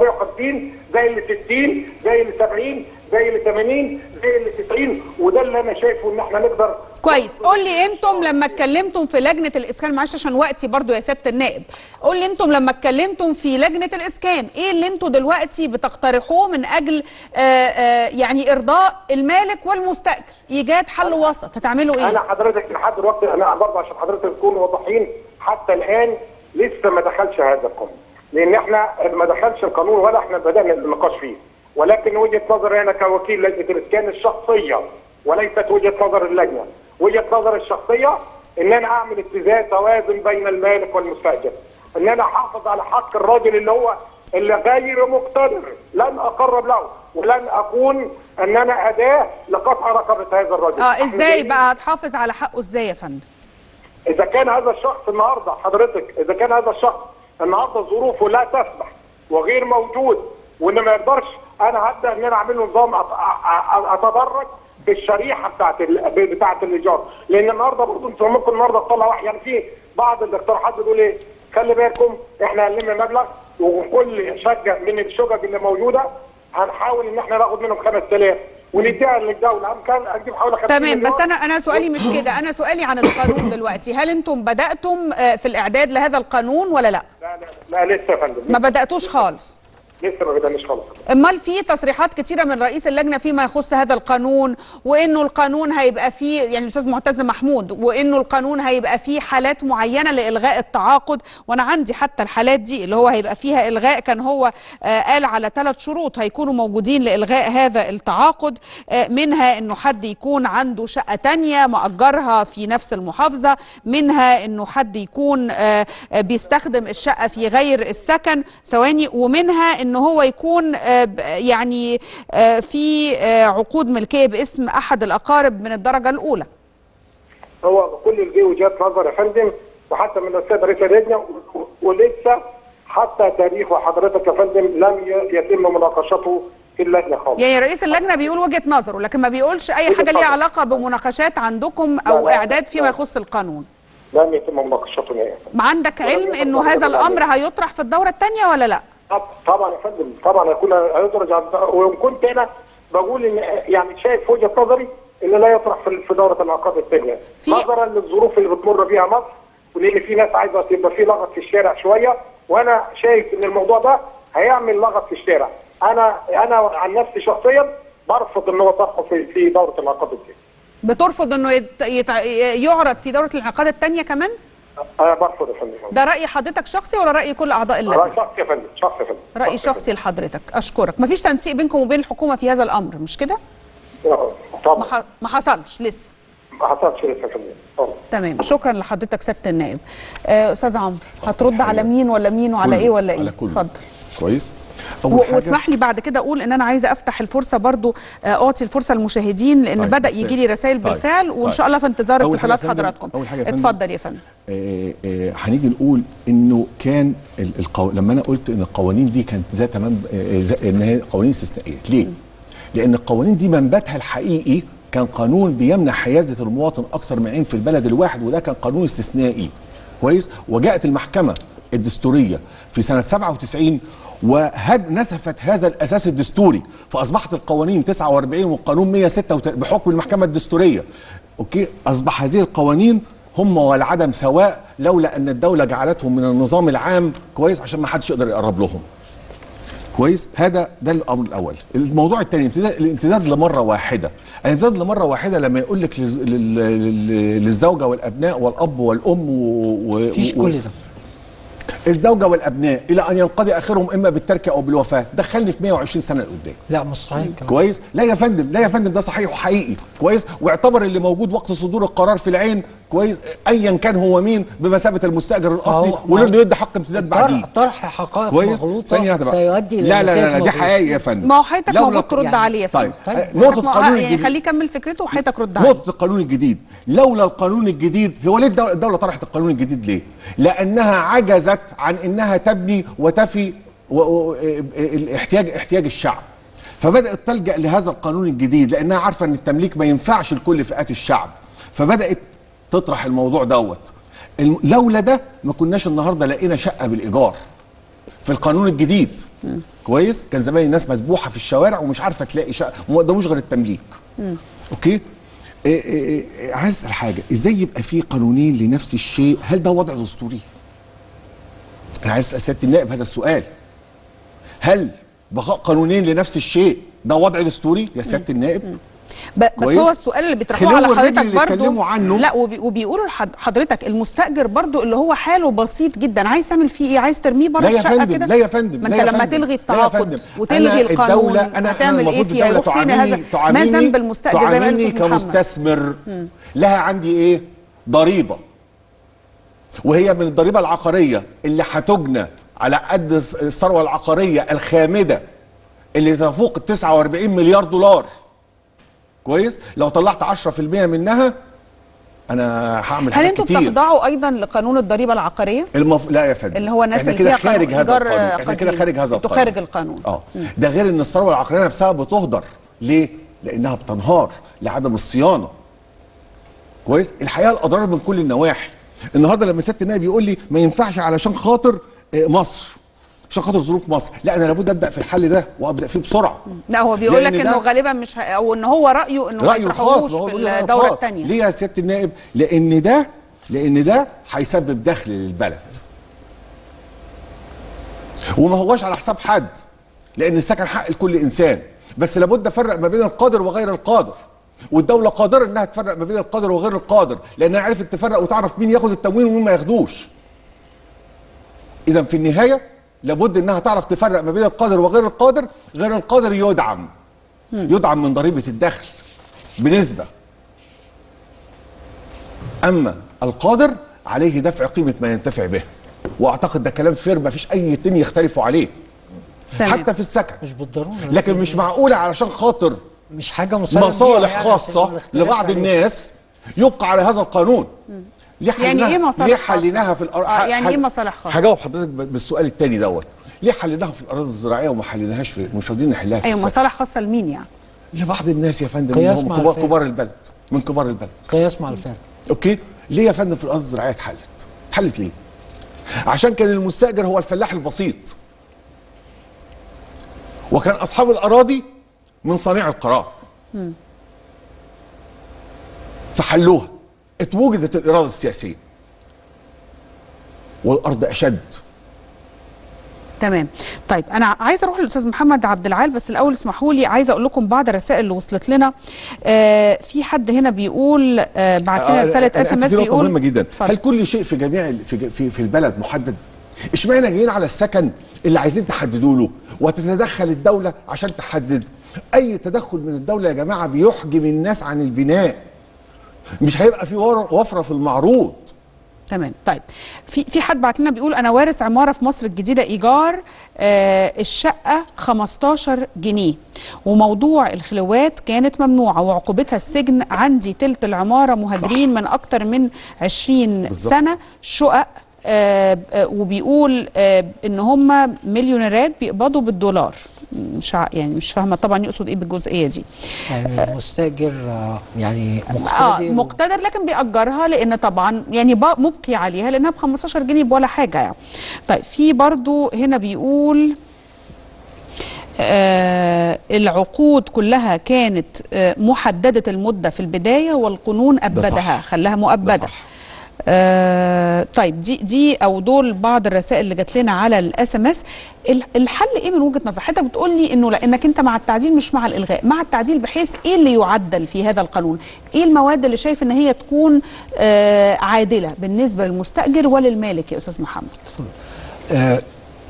1950 زي اللي 60 زي اللي 70 زي اللي 80 زي اللي 90 وده اللي انا شايفه ان احنا نقدر كويس قول لي انتم لما اتكلمتم في لجنه الاسكان معلش عشان وقتي برضو يا سياده النائب قول لي انتم لما اتكلمتم في لجنه الاسكان ايه اللي انتم دلوقتي بتقترحوه من اجل آه آه يعني ارضاء المالك والمستاجر ايجاد حل وسط هتعملوا انا ايه حضرتك لحد دلوقتي انا برضه عشان حضرتك تكون واضحين حتى الان لسه ما دخلش هذا القانون لان احنا ما دخلش القانون ولا احنا بدانا النقاش فيه ولكن وجهه نظري انا كوكيل لجنه الاسكان الشخصيه وليست وجهه نظر اللجنه وجهه نظر الشخصيه ان انا اعمل اتزان توازن بين المالك والمستاجر ان انا احافظ على حق الراجل اللي هو اللي غير مقتدر لن اقرب له ولن اكون ان انا اداه لقطع رقبه هذا الرجل اه إحنا ازاي جايين- بقى هتحافظ على حقه ازاي يا فندم اذا كان هذا الشخص النهارده حضرتك اذا كان هذا الشخص النهارده ظروفه لا تسمح وغير موجود وان ما يقدرش انا هبدا ان انا اعمل له نظام أت- أ- أ- اتدرج في الشريحه بتاعت ال... بتاعت الايجار لان النهارده برضه انتوا ممكن النهارده تطلع واحد يعني في بعض الاقتراحات بتقول ايه خلي بالكم احنا هنلم مبلغ وكل شقه من الشقق اللي موجوده هنحاول ان احنا ناخد منهم 5000 ونديها للدوله كان اجيب حوالي 50 تمام مليون. بس انا انا سؤالي مش كده انا سؤالي عن القانون دلوقتي هل انتم بداتم آه، في الاعداد لهذا القانون ولا لا لا لا لا لسه يا فندم ما بداتوش خالص لسه ما بدأناش خالص امال في تصريحات كتيره من رئيس اللجنه فيما يخص هذا القانون وانه القانون هيبقى فيه يعني الاستاذ معتز محمود وانه القانون هيبقى فيه حالات معينه لالغاء التعاقد وانا عندي حتى الحالات دي اللي هو هيبقى فيها الغاء كان هو آه قال على ثلاث شروط هيكونوا موجودين لالغاء هذا التعاقد آه منها انه حد يكون عنده شقه تانية مأجرها في نفس المحافظه منها انه حد يكون آه آه، بيستخدم الشقه في غير السكن ثواني ومنها انه هو يكون آه، ب- يعني آه، في آه، عقود ملكيه باسم احد الاقارب من الدرجه الاولى هو كل دي وجهات نظر يا فندم وحتى من السيد رئيس اللجنه و- و- ولسه حتى تاريخ وحضرتك يا فندم لم ي- يتم مناقشته في اللجنه خالص يعني رئيس اللجنه بيقول وجهه نظره لكن ما بيقولش اي وجهة حاجه ليها نظر. علاقه بمناقشات عندكم لا، او لا، اعداد فيما لا. يخص القانون لم يتم مناقشته نهائيا ما عندك علم انه هذا الامر هيطرح في الدوره الثانيه ولا لا طب- طبعا يا فندم طبعا هيكون هيدرج على- وان كنت انا بقول ان يعني شايف وجهه نظري ان لا يطرح في في دوره العقاب الثانيه في- نظرا للظروف اللي بتمر بيها مصر ولان في ناس عايزه تبقى في لغط في الشارع شويه وانا شايف ان الموضوع ده هيعمل لغط في الشارع انا انا عن نفسي شخصيا برفض ان هو طرحه في في دوره العقاب الثانيه بترفض انه يت... يت... يعرض في دوره الانعقاد الثانيه كمان انا برفض يا فندم ده راي حضرتك شخصي ولا راي كل اعضاء اللجنه رأي شخصي يا فندم شخصي يا فندم راي شخصي لحضرتك اشكرك مفيش تنسيق بينكم وبين الحكومه في هذا الامر مش كده آه، ما, طبعا ح... ما حصلش لسه ما حصلش لسه يا فندم طبعا تمام شكرا لحضرتك سياده النائب آه، استاذ عمرو هترد على مين ولا مين وعلى كله، ايه ولا ايه على كله اتفضل كويس و- اول حاجه واسمح لي بعد كده اقول ان انا عايزه افتح الفرصه برضو آه، اعطي الفرصه للمشاهدين لان طيب، بدا بس- يجي لي رسائل طيب، بالفعل وان طيب. شاء الله في انتظار أول حاجة اتصالات يا فندم- حضراتكم أول حاجة يا فندم- اتفضل يا فندم آه، آه، هنيجي نقول انه كان ال- القو... لما انا قلت ان القوانين دي كانت ذات تمام آه، ذا- ان هي قوانين استثنائيه ليه لان القوانين دي منبتها الحقيقي كان قانون بيمنع حيازه المواطن اكثر من عين في البلد الواحد وده كان قانون استثنائي كويس وجاءت المحكمه الدستوريه في سنه 97 وهد نسفت هذا الاساس الدستوري فاصبحت القوانين 49 والقانون 136 بحكم المحكمه الدستوريه اوكي اصبح هذه القوانين هم والعدم سواء لولا ان الدوله جعلتهم من النظام العام كويس عشان ما حدش يقدر يقرب لهم كويس هذا ده الامر الاول الموضوع الثاني الامتداد, الامتداد لمره واحده الامتداد لمره واحده لما يقول لك للز- لل- لل- للزوجه والابناء والاب والام و... و... مفيش و- كل ده الزوجه والابناء الى ان ينقضي اخرهم اما بالترك او بالوفاه دخلني في 120 سنه لقدام لا مش صحيح الكلام ده. كويس لا يا فندم لا يا فندم ده صحيح وحقيقي كويس واعتبر اللي موجود وقت صدور القرار في العين كويس ايا كان هو مين بمثابه المستاجر الاصلي هو- ولانه يدي حق امتداد بعديه طرح طرح حقائق كويس مغلوطه ثانيه واحده بقى سيؤدي الى لا لا لا, نتائج لا دي مغلوطة. حقيقي يا فندم ما هو حضرتك لولا- موجود ترد يعني- عليه يا طيب فندم آه، حضرتك نقطه مو- القانون يعني الجديد خليه يكمل فكرته وحضرتك رد عليه نقطة القانون الجديد لولا القانون الجديد هو ليه الدولة, الدولة طرحت القانون الجديد ليه؟ لأنها عجزت عن أنها تبني وتفي و- و- الاحتياج احتياج الشعب فبدأت تلجأ لهذا القانون الجديد لأنها عارفة أن التمليك ما ينفعش لكل فئات الشعب فبدأت تطرح الموضوع دوت الم- لولا ده ما كناش النهارده لقينا شقة بالإيجار في القانون الجديد كويس كان زمان الناس مذبوحه في الشوارع ومش عارفه تلاقي شقه وما قداموش غير التمليك اوكي إيه إيه إيه عايز اسال حاجه ازاي يبقى في قانونين لنفس الشيء هل ده وضع دستوري انا عايز اسال سياده النائب هذا السؤال هل بقاء قانونين لنفس الشيء ده وضع دستوري يا سياده النائب ب- بس كويس؟ هو السؤال اللي بيطرحوه خلو على الرجل حضرتك اللي برضو اتكلموا عنه. لا وبي وبيقولوا لحد- حضرتك المستاجر برضو اللي هو حاله بسيط جدا عايز تعمل فيه ايه عايز ترميه بره لا يا الشقه فندم كده لا يا فندم ما لا انت يا لما فندم، تلغي لا يا التعاقد فندم. وتلغي أنا القانون الدولة- أنا هتعمل أنا ايه المفروض فيها الدولة يروح فين هذا تعاملني- ما تعاملني- ذنب المستاجر زي ما قال تعاملني الاستاذ محمد كمستثمر لها عندي ايه ضريبه وهي من الضريبه العقاريه اللي هتجنى على قد الس- الثروه العقاريه الخامده اللي تفوق ال 49 مليار دولار كويس لو طلعت 10% منها انا هعمل هل حاجات انتوا كتير بتخضعوا ايضا لقانون الضريبه العقاريه المف... لا يا فندم اللي هو الناس احنا اللي كده فيها خارج قانون هذا إيجار القانون احنا كده قديم. خارج هذا انتوا القانون خارج القانون. اه ده غير ان الثروه العقاريه نفسها بتهدر ليه لانها بتنهار لعدم الصيانه كويس الحقيقه الاضرار من كل النواحي النهارده لما سياده النائب يقول لي ما ينفعش علشان خاطر آه، مصر عشان خاطر ظروف مصر لا انا لابد ابدا في الحل ده وابدا فيه بسرعه لا هو بيقول لك لأن انه ده- غالبا مش ه... او ان هو رايه انه ما رايه الخاص يطرحوهوش ما هو في بيقول رأيه الدوره الخاص. الثانيه ليه يا سياده النائب لان ده لان ده هيسبب دخل للبلد وما هوش على حساب حد لان السكن حق لكل انسان بس لابد افرق ما بين القادر وغير القادر والدوله قادره انها تفرق ما بين القادر وغير القادر لانها عرفت تفرق وتعرف مين ياخد التموين ومين ما ياخدوش اذا في النهايه لابد انها تعرف تفرق ما بين القادر وغير القادر غير القادر يدعم يدعم من ضريبه الدخل بنسبه اما القادر عليه دفع قيمه ما ينتفع به واعتقد ده كلام فير ما فيش اي اتنين يختلفوا عليه تمام. حتى في السكن مش بالضروره لكن مش معقوله علشان خاطر مش حاجه مسلم مصالح خاصه لبعض الناس يبقى على هذا القانون ليه يعني حلناها- إيه مصالح ليه خاصة؟ حليناها في الأر... آه، يعني إيه مصالح خاصة؟ هجاوب حضرتك ب- بالسؤال الثاني دوت ليه حليناها في الاراضي الزراعيه وما حليناهاش في مش راضيين نحلها في ايوه السكن؟ مصالح خاصه لمين يعني لبعض الناس يا فندم قياس هم مع كبار, الفارق. كبار البلد من كبار البلد قياس مع الفارق اوكي ليه يا فندم في الارض الزراعيه اتحلت اتحلت ليه عشان كان المستاجر هو الفلاح البسيط وكان اصحاب الاراضي من صانع القرار فحلوها اتوجدت الاراده السياسيه والارض اشد تمام طيب انا عايزه اروح للاستاذ محمد عبد العال بس الاول اسمحوا لي عايزه اقول لكم بعض الرسائل اللي وصلت لنا آه في حد هنا بيقول آه بعت لنا آه، رساله أنا اس ام آسف، اس في نقطة بيقول مهمة جدا اتفضل. هل كل شيء في جميع ال- في في, في البلد محدد؟ اشمعنى جايين على السكن اللي عايزين تحددوا له وتتدخل الدولة عشان تحدد أي تدخل من الدولة يا جماعة بيحجم الناس عن البناء مش هيبقى في ور- وفرة في المعروض تمام طيب في في حد بعت لنا بيقول انا وارث عماره في مصر الجديده ايجار آه الشقه 15 جنيه وموضوع الخلوات كانت ممنوعه وعقوبتها السجن عندي تلت العماره مهاجرين من اكتر من 20 بالظبط. سنه شقق آه آه وبيقول آه ان هم مليونيرات بيقبضوا بالدولار مش ع- يعني مش فاهمه طبعا يقصد ايه بالجزئيه دي يعني المستاجر آه، يعني اه مقتدر مقتدر لكن بيأجرها لان طبعا يعني ب- مبقي عليها لانها ب 15 جنيه ولا حاجه يعني. طيب في برضو هنا بيقول آه العقود كلها كانت آه محدده المده في البدايه والقانون ابدها صح. خلاها ده مؤبده صح. آه طيب دي دي او دول بعض الرسائل اللي جات لنا على الاس ام اس الحل ايه من وجهه نظر حضرتك بتقول لي انه لانك انت مع التعديل مش مع الالغاء مع التعديل بحيث ايه اللي يعدل في هذا القانون ايه المواد اللي شايف ان هي تكون آه عادله بالنسبه للمستاجر وللمالك يا استاذ محمد آه،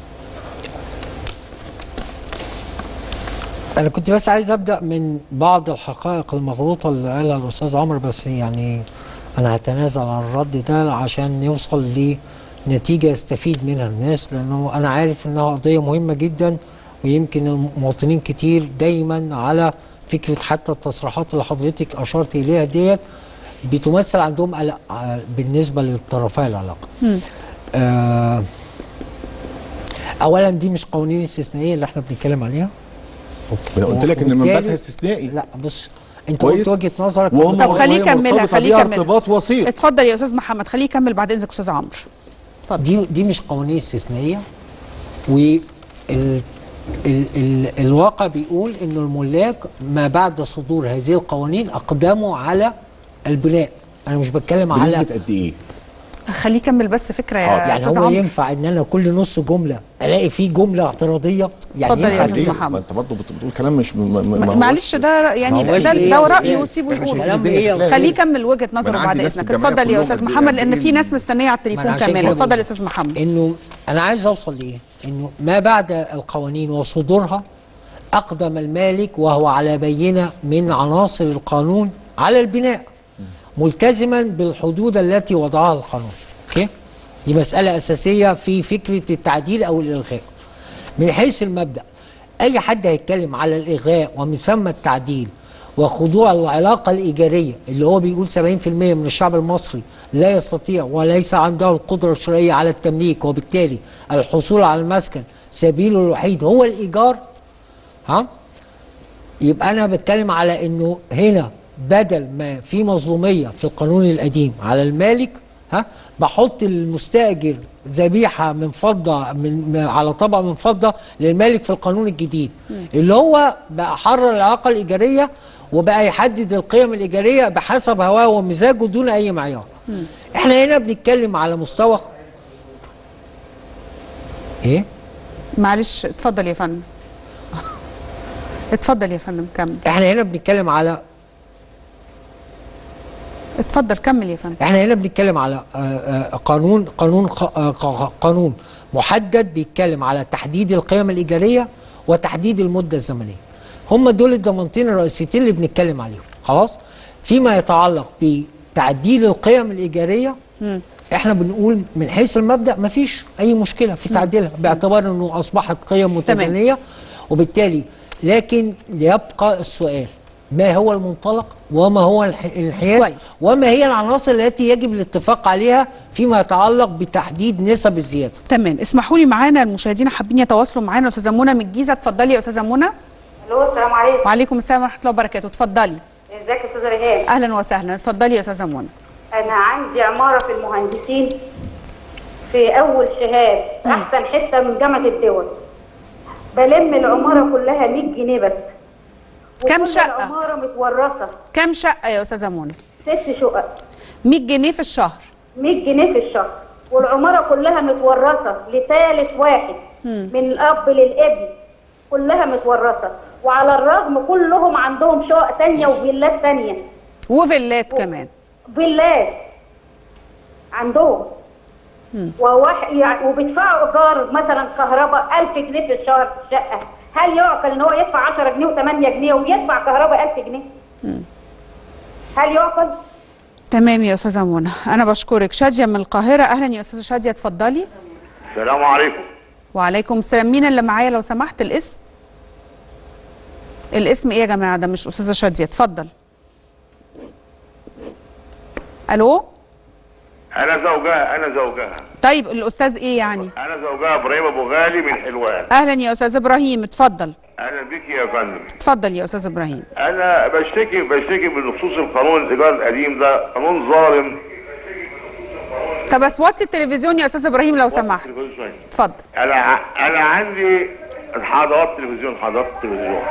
انا كنت بس عايز ابدا من بعض الحقائق المغلوطه اللي قالها الاستاذ عمرو بس يعني انا هتنازل عن الرد ده عشان نوصل لنتيجه يستفيد منها الناس لانه انا عارف انها قضيه مهمه جدا ويمكن المواطنين كتير دايما على فكره حتى التصريحات اللي حضرتك اشرت اليها ديت بتمثل عندهم قلق آه، بالنسبه للطرفي العلاقه. آه اولا دي مش قوانين استثنائيه اللي احنا بنتكلم عليها انا قلت لك ان وبالتالي- منبتها استثنائي لا بص انت كويس. قلت وجهه نظرك وهم طب خليه وهي يكملها مرتبطة خليه بيها يكمل ارتباط وسيط اتفضل يا استاذ محمد خليه يكمل بعد اذنك استاذ عمرو اتفضل دي دي مش قوانين استثنائيه وال ال ال الواقع بيقول ان الملاك ما بعد صدور هذه القوانين اقدموا على البناء انا مش بتكلم على بنسبة قد ايه؟ خليه يكمل بس فكره يا يعني استاذ هو عمرو ينفع ان انا كل نص جمله الاقي فيه جمله اعتراضيه يعني اتفضل يا ينفع أستاذ دي؟ ليه؟ محمد. ما انت برضه بت- بتقول كلام مش م- م- ما م- هوش- معلش ده يعني ما هوش ده, إيه ده يا رايه أستاذ؟ وسيبه احنا يقول شايفين كلام الدنيا إيه يا شكلها خليه إيه؟ يكمل وجهه ما نظره أنا بعد عندي ناس في اذنك الجمعية اتفضل يا كلهم استاذ قد- محمد لان في قاعدين- ناس مستنيه على ما التليفون أنا عشان كمان كده اتفضل بقول. يا استاذ محمد انه انا عايز اوصل لايه؟ انه ما بعد القوانين وصدورها اقدم المالك وهو على بينه من عناصر القانون على البناء ملتزما بالحدود التي وضعها القانون اوكي؟ دي مساله اساسيه في فكره التعديل او الالغاء من حيث المبدا اي حد هيتكلم على الالغاء ومن ثم التعديل وخضوع العلاقه الايجاريه اللي هو بيقول 70% من الشعب المصري لا يستطيع وليس عنده القدره الشرعيه على التمليك وبالتالي الحصول على المسكن سبيله الوحيد هو الايجار ها يبقى انا بتكلم على انه هنا بدل ما في مظلوميه في القانون القديم على المالك ها بحط المستاجر ذبيحه من فضه من من- على طبق من فضه للمالك في القانون الجديد اللي هو بقى حرر العلاقه الايجاريه وبقى يحدد القيم الايجاريه بحسب هواه ومزاجه دون اي معيار احنا هنا بنتكلم على مستوى ايه معلش اتفضل يا فندم اتفضل يا فندم كمل احنا هنا بنتكلم على اتفضل كمل يا فندم احنا هنا بنتكلم على آه، آه، قانون قانون خ- آه، ق- قانون محدد بيتكلم على تحديد القيم الإيجارية وتحديد المدة الزمنية هم دول الضمانتين الرئيسيتين اللي بنتكلم عليهم خلاص فيما يتعلق بتعديل القيم الإيجارية احنا بنقول من حيث المبدأ مفيش أي مشكلة في تعديلها باعتبار أنه أصبحت قيم متدنية وبالتالي لكن يبقى السؤال ما هو المنطلق وما هو الح- الانحياز كويس. وما هي العناصر التي يجب الاتفاق عليها فيما يتعلق بتحديد نسب الزياده تمام اسمحوا لي معانا المشاهدين حابين يتواصلوا معانا استاذه منى من الجيزه اتفضلي يا استاذه منى الو السلام عليكم وعليكم السلام ورحمه الله وبركاته اتفضلي ازيك يا استاذه ريهام اهلا وسهلا اتفضلي يا استاذه منى انا عندي عماره في المهندسين في اول شهاد احسن حته من جامعه الدول بلم العماره كلها 100 جنيه بس كام وكل شقة؟ العماره متورثه كام شقه يا استاذه منى ست شقق 100 جنيه في الشهر 100 جنيه في الشهر والعماره كلها متورثه لثالث واحد من الاب للابن كلها متورثه وعلى الرغم كلهم عندهم شقق تانية وفيلات تانية وفيلات كمان فيلات عندهم وواحد يعني وبيدفعوا ايجار مثلا كهرباء 1000 جنيه في الشهر في الشقه هل يعقل ان هو يدفع 10 جنيه و8 جنيه ويدفع كهرباء 1000 جنيه؟ هل يعقل؟ تمام يا استاذه منى انا بشكرك شاديه من القاهره اهلا يا استاذه شاديه اتفضلي السلام عليكم وعليكم السلام مين اللي معايا لو سمحت الاسم الاسم ايه يا جماعه ده مش استاذه شاديه اتفضل الو انا زوجها انا زوجها طيب الاستاذ ايه يعني انا زوجها ابراهيم ابو غالي من حلوان اهلا يا استاذ ابراهيم اتفضل اهلا بك يا فندم اتفضل يا استاذ ابراهيم انا بشتكي بشتكي من خصوص القانون الايجار القديم ده قانون ظالم طب بس وطي التلفزيون يا استاذ ابراهيم لو سمحت اتفضل انا ع- انا عندي حضرات تلفزيون حضرات تلفزيون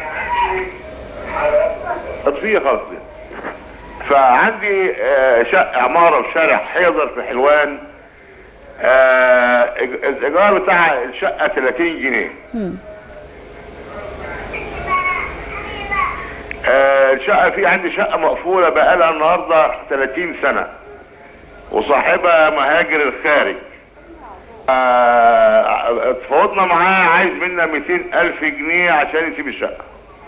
اطفيه خالص دي. فعندي آه، شقه عماره في شارع حيدر في حلوان آه، إج- الايجار بتاع الشقه 30 جنيه آه، الشقه في عندي شقه مقفوله بقالها النهارده 30 سنه وصاحبها مهاجر الخارج آه، اتفاوضنا معاه عايز منا 200 ألف جنيه عشان يسيب الشقة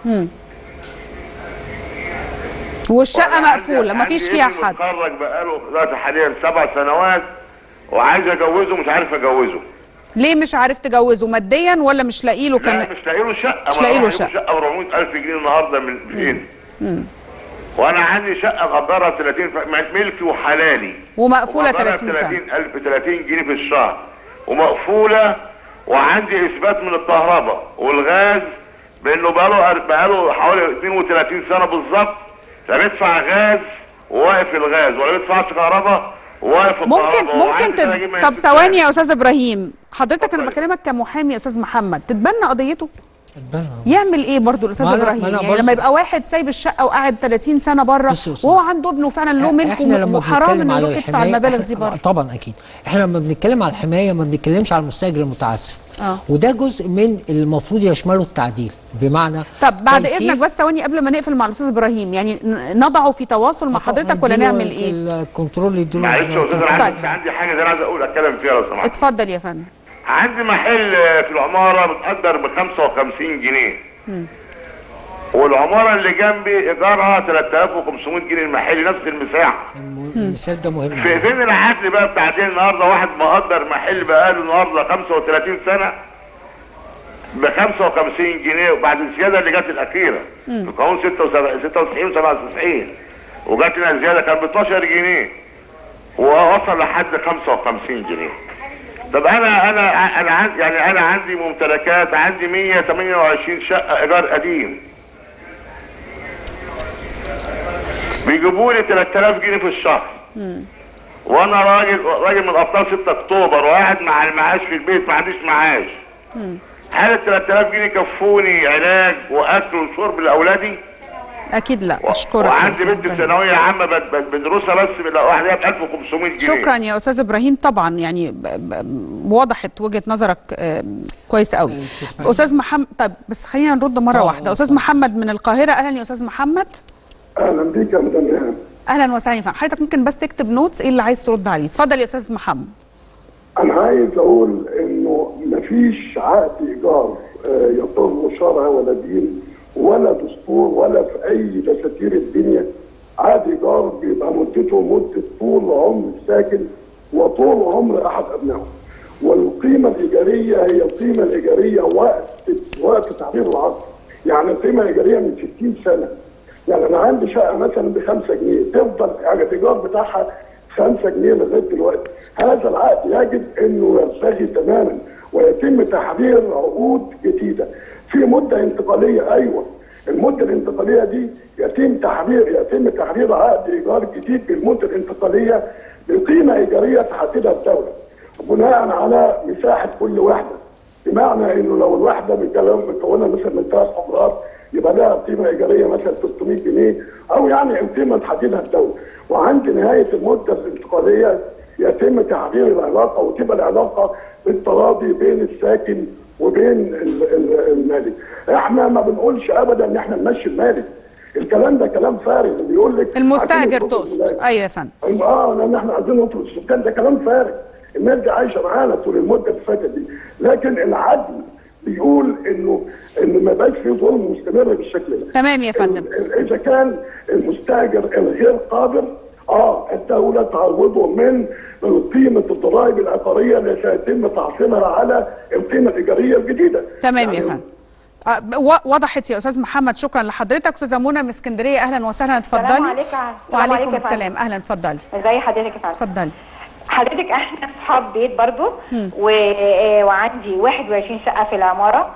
والشقه وأنا مقفوله عندي- مفيش عندي فيها ابني حد متخرج بقاله دلوقتي حاليا سبع سنوات وعايز اجوزه مش عارف اجوزه ليه مش عارف تجوزه ماديا ولا مش لاقي له لا كمان مش لاقي له شقة مش ما لاقي له أروح شقة. أجيب شقة ب 400 ألف جنيه النهارده من فين؟ وانا عندي شقة مقدرها 30 ف- ملكي وحلالي ومقفوله ومقدرها 30 سنه 30 ألف 30 جنيه في الشهر ومقفولة وعندي إثبات من الكهرباء والغاز بأنه بقاله بقاله حوالي 32 سنة بالظبط لا بيدفع غاز وواقف الغاز ولا بيدفعش كهرباء وواقف ممكن الكهرباء ممكن وعندي تد... تلاجة ما طب ينفعش. ثواني يا استاذ ابراهيم حضرتك انا اتفضل. بكلمك كمحامي يا استاذ محمد تتبنى قضيته اتبنى. يعمل ايه برضو الاستاذ ما أنا- ابراهيم ما أنا يعني برضو- لما يبقى واحد سايب الشقه وقاعد 30 سنه بره بص يا أستاذ. وهو عنده ابنه فعلا له ملك احنا لما وحرام بنتكلم انه على يروح يدفع الحماية المبالغ إحنا- دي بره طبعا اكيد احنا لما بنتكلم على الحمايه ما بنتكلمش على المستاجر المتعسف آه. وده جزء من المفروض يشمله التعديل بمعنى طب بعد تيسير- اذنك بس ثواني قبل ما نقفل مع الاستاذ ابراهيم يعني ن- نضعه في تواصل مع حضرتك ولا اديله نعمل ايه الكنترول يديله معلش يا استاذ انا طيب. عندي عندي حاجه ده انا عايز اقول اتكلم فيها لو سمحت اتفضل يا فندم عندي محل في العماره متقدر ب 55 جنيه والعماره اللي جنبي ايجارها 3500 جنيه المحل نفس المساحه الم- المثال ده مهم في فين العدل بقى بتاع دي النهارده واحد مقدر محل بقاله النهارده 35 سنه ب 55 جنيه وبعد الزياده اللي جت الاخيره في قانون 96 96 97 وجت لنا زياده كان ب 12 جنيه ووصل لحد 55 جنيه طب انا انا انا عندي يعني انا عندي ممتلكات عندي 128 شقه ايجار قديم بيجيبوا لي 3000 جنيه في الشهر وانا راجل راجل من ابطال 6 اكتوبر وقاعد مع المعاش في البيت ما عنديش معاش هل ال 3000 جنيه يكفوني علاج واكل وشرب لاولادي؟ اكيد لا اشكرك يا وعندي أستاذ بنت إبراهيم. في ثانويه عامه بد- بد- بدروسها بس لوحدها ب 1500 جنيه شكرا يا استاذ ابراهيم طبعا يعني ب- ب- وضحت وجهه نظرك آم، كويس قوي تسمعني؟ استاذ محمد طيب بس خلينا نرد مره آه، واحده آه، استاذ طبعا. محمد من القاهره اهلا يا استاذ محمد اهلا بيك يا مدام ايهاب اهلا وسهلا يا فندم. حضرتك ممكن بس تكتب نوتس ايه اللي عايز ترد عليه اتفضل يا استاذ محمد انا عايز اقول انه مفيش عقد ايجار آه، يضر شرع ولا دين ولا دستور ولا في اي دساتير الدنيا عقد ايجار بيبقى مدته مده طول عمر الساكن وطول عمر احد ابنائه والقيمه الايجاريه هي القيمه الايجاريه وقت وقت تعبير العقد يعني القيمه الايجاريه من 60 سنه يعني انا عندي شقه مثلا ب 5 جنيه تفضل يعني الايجار بتاعها 5 جنيه لغايه دلوقتي هذا العقد يجب انه يرتغي تماما ويتم تحرير عقود جديده في مده انتقاليه ايوه المده الانتقاليه دي يتم تحرير يتم تحرير عقد ايجار جديد بالمده الانتقاليه بقيمه ايجاريه تحددها الدوله بناء على مساحه كل وحده بمعنى انه لو الوحده مكون- مكونه مثلا من ثلاث حجرات يبقى لها قيمه ايجاريه مثلا 300 جنيه او يعني القيمه تحددها الدوله وعند نهايه المده الانتقاليه يتم تحرير العلاقه وتبقى العلاقه بالتراضي بين الساكن وبين ال- ال- المالك. احنا ما بنقولش ابدا ان احنا نمشي المالك. الكلام ده كلام فارغ اللي بيقول لك المستاجر عايزين نطلب تقصد الملاك. ايوه يا فندم اه لان احنا عايزين نطلب السكان ده كلام فارغ الناس دي عايشه معانا طول المده اللي فاتت دي لكن العدل بيقول انه انه ما يبقاش في ظلم مستمر بالشكل ده تمام يا فندم ال- اذا كان المستاجر الغير قادر اه الدوله تعوضه من قيمه الضرائب العقاريه اللي سيتم تعصيبها على القيمه الايجاريه الجديده تمام يا يعني فندم آه، ب- و- وضحت يا استاذ محمد شكرا لحضرتك استاذه منى من اسكندريه اهلا وسهلا اتفضلي السلام عليكم. السلام وعليكم عليكم يا فندم. السلام اهلا اتفضلي ازي حضرتك يا فندم اتفضلي حضرتك احنا اصحاب بيت برضو و... آه، وعندي 21 شقه في العماره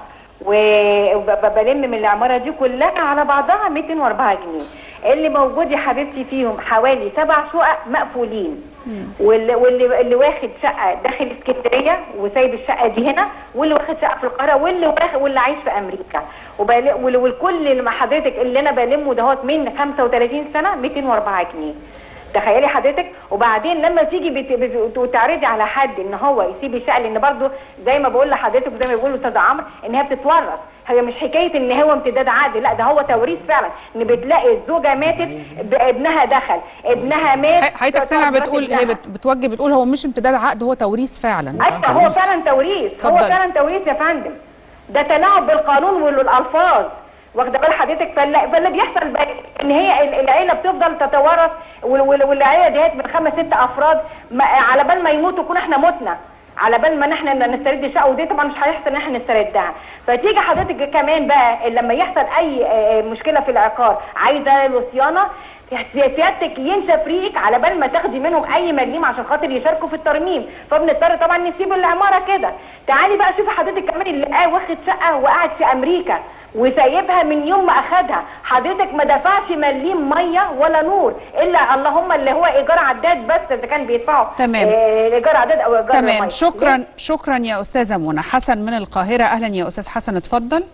وبلم من العماره دي كلها على بعضها 204 جنيه اللي موجود يا حبيبتي فيهم حوالي سبع شقق مقفولين واللي واللي اللي واخد شقه داخل اسكندريه وسايب الشقه دي هنا واللي واخد شقه في القاهره واللي واخد واللي عايش في امريكا وبل... وال- والكل اللي مع حضرتك اللي انا بلمه دهوت من 35 سنه 204 جنيه تخيلي حضرتك وبعدين لما تيجي بت- بت- وتعرضي على حد ان هو يسيب الشقه لان برضو زي ما بقول لحضرتك وزي ما بيقول الاستاذ عمرو ان هي بتتورث هي مش حكايه ان هو امتداد عقد لا ده هو توريث فعلا ان بتلاقي الزوجه ماتت ابنها دخل ابنها مات ح- حضرتك سامع تورث بتقول هي ابنها. بت- بتوجه بتقول هو مش امتداد عقد هو توريث فعلا ايوه هو فعلا توريث هو اتفضل. فعلا توريث يا فندم ده تلاعب بالقانون والالفاظ واخده بال حضرتك فاللي, فاللي بيحصل بقى ان هي ال- العيله بتفضل تتوارث وال- وال- والعيله ديت من خمس ست افراد ما على بال ما يموتوا يكون احنا متنا على بال ما احنا نسترد الشقه ودي طبعا مش هيحصل ان احنا نستردها فتيجي حضرتك كمان بقى لما يحصل اي آه، مشكله في العقار عايزه له صيانه سيادتك ينسى فريقك على بال ما تاخدي منهم اي مليم عشان خاطر يشاركوا في الترميم فبنضطر طبعا نسيب العماره كده تعالي بقى شوفي حضرتك كمان اللي قاعد واخد شقه وقاعد في امريكا وسايبها من يوم ما اخدها حضرتك ما دفعش مليم ميه ولا نور الا اللهم اللي هو ايجار عداد بس اذا كان بيدفعوا تمام. آه ايجار عداد او ايجار تمام مية. شكرا شكرا يا استاذه منى حسن من القاهره اهلا يا استاذ حسن اتفضل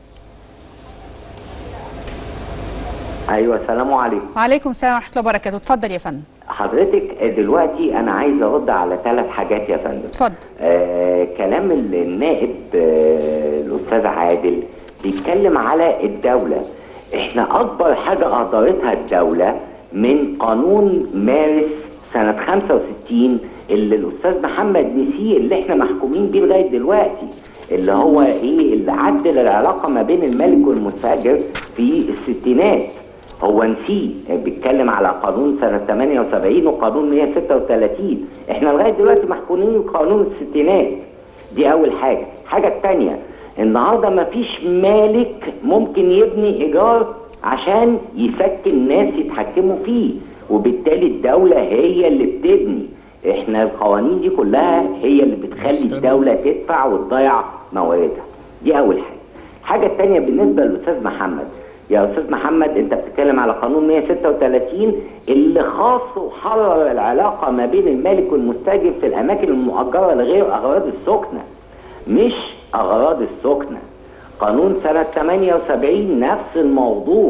ايوه السلام عليكم وعليكم السلام ورحمه الله وبركاته اتفضل يا فندم حضرتك دلوقتي انا عايز ارد على ثلاث حاجات يا فندم اتفضل آه كلام ال- النائب آه الاستاذ عادل بيتكلم على الدوله احنا اكبر حاجه اهدرتها الدوله من قانون مارس سنه 65 اللي الاستاذ محمد نسيه اللي احنا محكومين بيه لغايه دلوقتي اللي هو ايه اللي عدل العلاقه ما بين الملك والمستاجر في الستينات هو نسيه بيتكلم على قانون سنة 78 وقانون 136 احنا لغاية دلوقتي محكومين بقانون الستينات دي أول حاجة الحاجة التانية النهاردة مفيش مالك ممكن يبني إيجار عشان يسكن ناس يتحكموا فيه وبالتالي الدولة هي اللي بتبني احنا القوانين دي كلها هي اللي بتخلي الدولة تدفع وتضيع مواردها دي أول حاجة الحاجة التانية بالنسبة للأستاذ محمد يا أستاذ محمد أنت بتتكلم على قانون 136 اللي خاص وحرر العلاقة ما بين المالك والمستاجر في الأماكن المؤجرة لغير أغراض السكنة مش أغراض السكنة قانون سنة 78 نفس الموضوع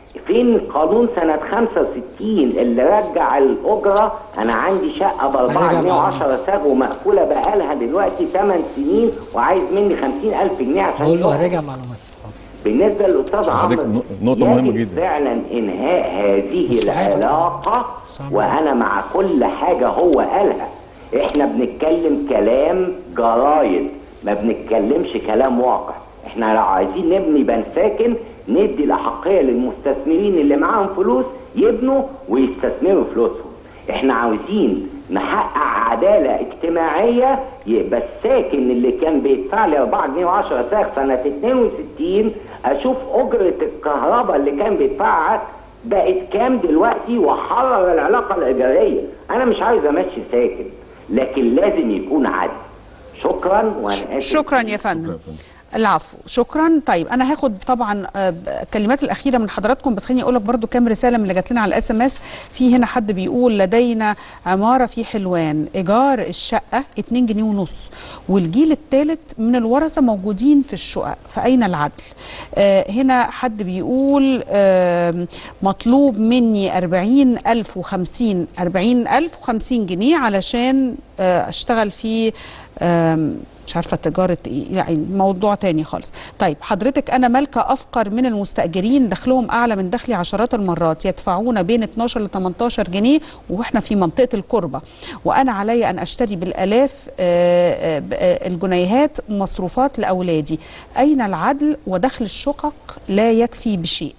فين قانون سنة 65 اللي رجع الأجرة أنا عندي شقة ب 410 ساغ ومقفولة بقالها دلوقتي 8 سنين وعايز مني 50000 جنيه عشان بقول له شقة. هراجع معلومات بالنسبة للأستاذ حضرتك عمرو نقطة مهمة يجب جدا. فعلا إنهاء هذه صحيح. العلاقة صحيح. وأنا مع كل حاجة هو قالها إحنا بنتكلم كلام جرايد ما بنتكلمش كلام واقع إحنا لو عايزين نبني بنساكن ندي الأحقية للمستثمرين اللي معاهم فلوس يبنوا ويستثمروا فلوسهم إحنا عاوزين نحقق عدالة اجتماعية يبقى الساكن اللي كان بيدفع لي 4 جنيه و10 ساغ سنة 62 أشوف أجرة الكهرباء اللي كان بيدفعها بقت كام دلوقتي وحرر العلاقة الإيجارية أنا مش عايز أمشي ساكن لكن لازم يكون عدل شكرا وأنا آسف شكرا يا فندم العفو شكرا طيب انا هاخد طبعا آه، ب- الكلمات الاخيره من حضراتكم بس خليني اقول لك برضو كام رساله من اللي جات لنا على الاس ام اس في هنا حد بيقول لدينا عماره في حلوان ايجار الشقه 2 جنيه ونص والجيل الثالث من الورثه موجودين في الشقق فاين العدل آه هنا حد بيقول آه مطلوب مني 40000 و50 40000 و50 جنيه علشان آه اشتغل في آم، مش عارفه تجاره ايه يعني موضوع تاني خالص طيب حضرتك انا مالكه افقر من المستاجرين دخلهم اعلى من دخلي عشرات المرات يدفعون بين 12 ل 18 جنيه واحنا في منطقه الكربه وانا علي ان اشتري بالالاف آه، آه، ب- آه، الجنيهات مصروفات لاولادي اين العدل ودخل الشقق لا يكفي بشيء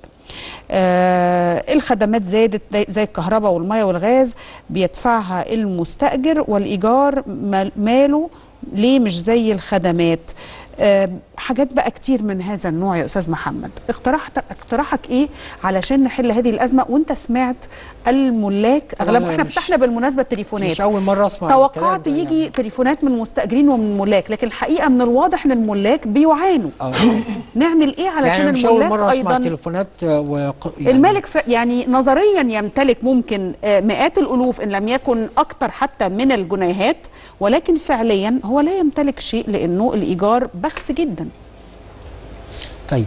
آه الخدمات زادت زي- زي الكهرباء والميه والغاز بيدفعها المستأجر والإيجار مال- ماله ليه مش زي الخدمات آه حاجات بقى كتير من هذا النوع يا أستاذ محمد اقتراحت اقتراحك إيه علشان نحل هذه الأزمة وانت سمعت الملاك طبعاً أغلب أنا احنا مش- فتحنا بالمناسبة التليفونات مش أول مرة أسمع توقعت الكلام ده يجي يعني. تليفونات من مستأجرين ومن ملاك لكن الحقيقة من الواضح ان الملاك بيعانوا آه. نعمل ايه علشان يعني مش اول الملاك مره اسمع ايضا تليفونات آه، وق... يعني المالك ف... يعني نظريا يمتلك ممكن آه، مئات الالوف ان لم يكن اكتر حتى من الجنيهات ولكن فعليا هو لا يمتلك شيء لانه الايجار بخس جدا طيب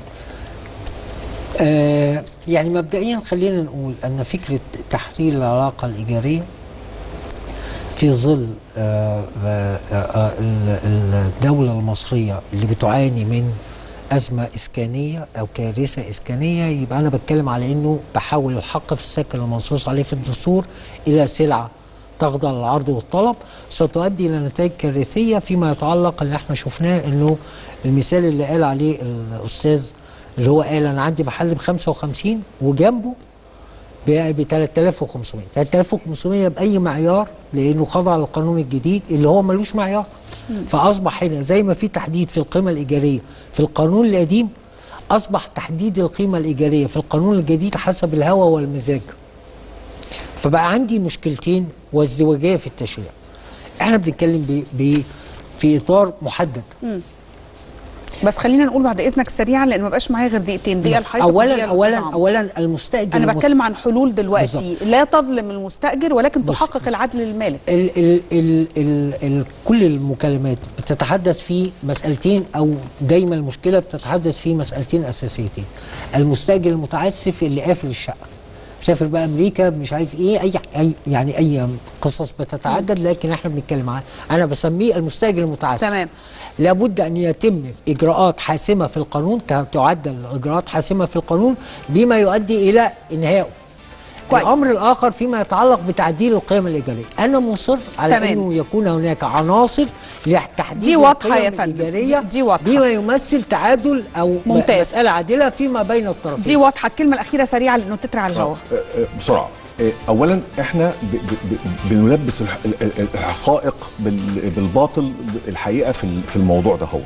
آه يعني مبدئيا خلينا نقول ان فكره تحرير العلاقه الايجاريه في ظل آه آه آه ال- الدوله المصريه اللي بتعاني من ازمه اسكانيه او كارثه اسكانيه يبقى انا بتكلم على انه بحول الحق في السكن المنصوص عليه في الدستور الى سلعه تخضع للعرض والطلب ستؤدي الى نتائج كارثيه فيما يتعلق اللي احنا شفناه انه المثال اللي قال عليه الاستاذ اللي هو قال انا عندي محل ب 55 وجنبه ب 3500 3500 باي معيار لانه خضع للقانون الجديد اللي هو ملوش معيار فاصبح هنا زي ما في تحديد في القيمه الايجاريه في القانون القديم اصبح تحديد القيمه الايجاريه في القانون الجديد حسب الهوى والمزاج فبقى عندي مشكلتين وازدواجيه في التشريع احنا بنتكلم ب ب في اطار محدد بس خلينا نقول بعد اذنك سريعا لان ما بقاش معايا غير دقيقتين دقيقه لحضرتك اولا ودقيقة اولا للأستاذ عمرو. اولا المستاجر انا المت- بتكلم عن حلول دلوقتي بالظبط. لا تظلم المستاجر ولكن بص- تحقق بص. العدل للمالك ال ال ال ال ال كل المكالمات بتتحدث في مسألتين أو دايما المشكلة بتتحدث في مسألتين أساسيتين المستأجر المتعسف اللي قافل الشقة مسافر بقى أمريكا مش عارف إيه أي, أي يعني أي قصص بتتعدد لكن إحنا بنتكلم عنها أنا بسميه المستأجر المتعسف تمام. لابد أن يتم إجراءات حاسمة في القانون ت- تعدل إجراءات حاسمة في القانون بما يؤدي إلى إنهائه كويس. الامر الاخر فيما يتعلق بتعديل القيم الايجاريه انا مصر على تمام. انه يكون هناك عناصر لتحديد دي واضحة يا القيم فندم. الإيجارية دي- دي واضحة. بما يمثل تعادل او ممتاز. مساله عادله فيما بين الطرفين دي واضحه الكلمه الاخيره سريعه لانه تتر على الهواء آه، آه، بسرعه آه، اولا احنا ب- ب- ب- بنلبس الح- ال- ال- الحقائق بال- بالباطل الحقيقه في ال- في الموضوع ده هو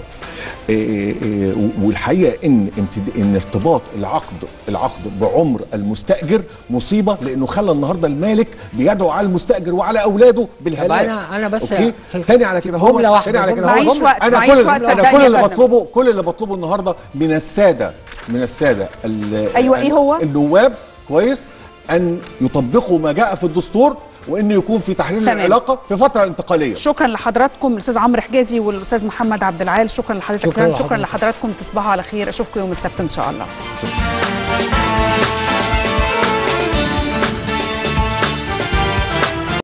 والحقيقه ان امتد- ان ارتباط العقد العقد بعمر المستاجر مصيبه لانه خلى النهارده المالك بيدعو على المستاجر وعلى اولاده بالهلاك أنا- أنا بس أوكي؟ في- تاني على في كده هو جملة واحدة، تاني على جملة كده هو معيش وقت، انا معيش كل وقت، انا صدقني كل يا اللي فندم. بطلبه كل اللي بطلبه النهارده من الساده من الساده ال- أيوة، إيه هو؟ النواب كويس ان يطبقوا ما جاء في الدستور وان يكون في تحرير تمام. العلاقه في فتره انتقاليه شكرا لحضراتكم الاستاذ عمرو حجازي والاستاذ محمد عبد العال شكرا لحضرتك شكراً كمان شكرا لحضرتك. لحضراتكم تصبحوا على خير اشوفكم يوم السبت ان شاء الله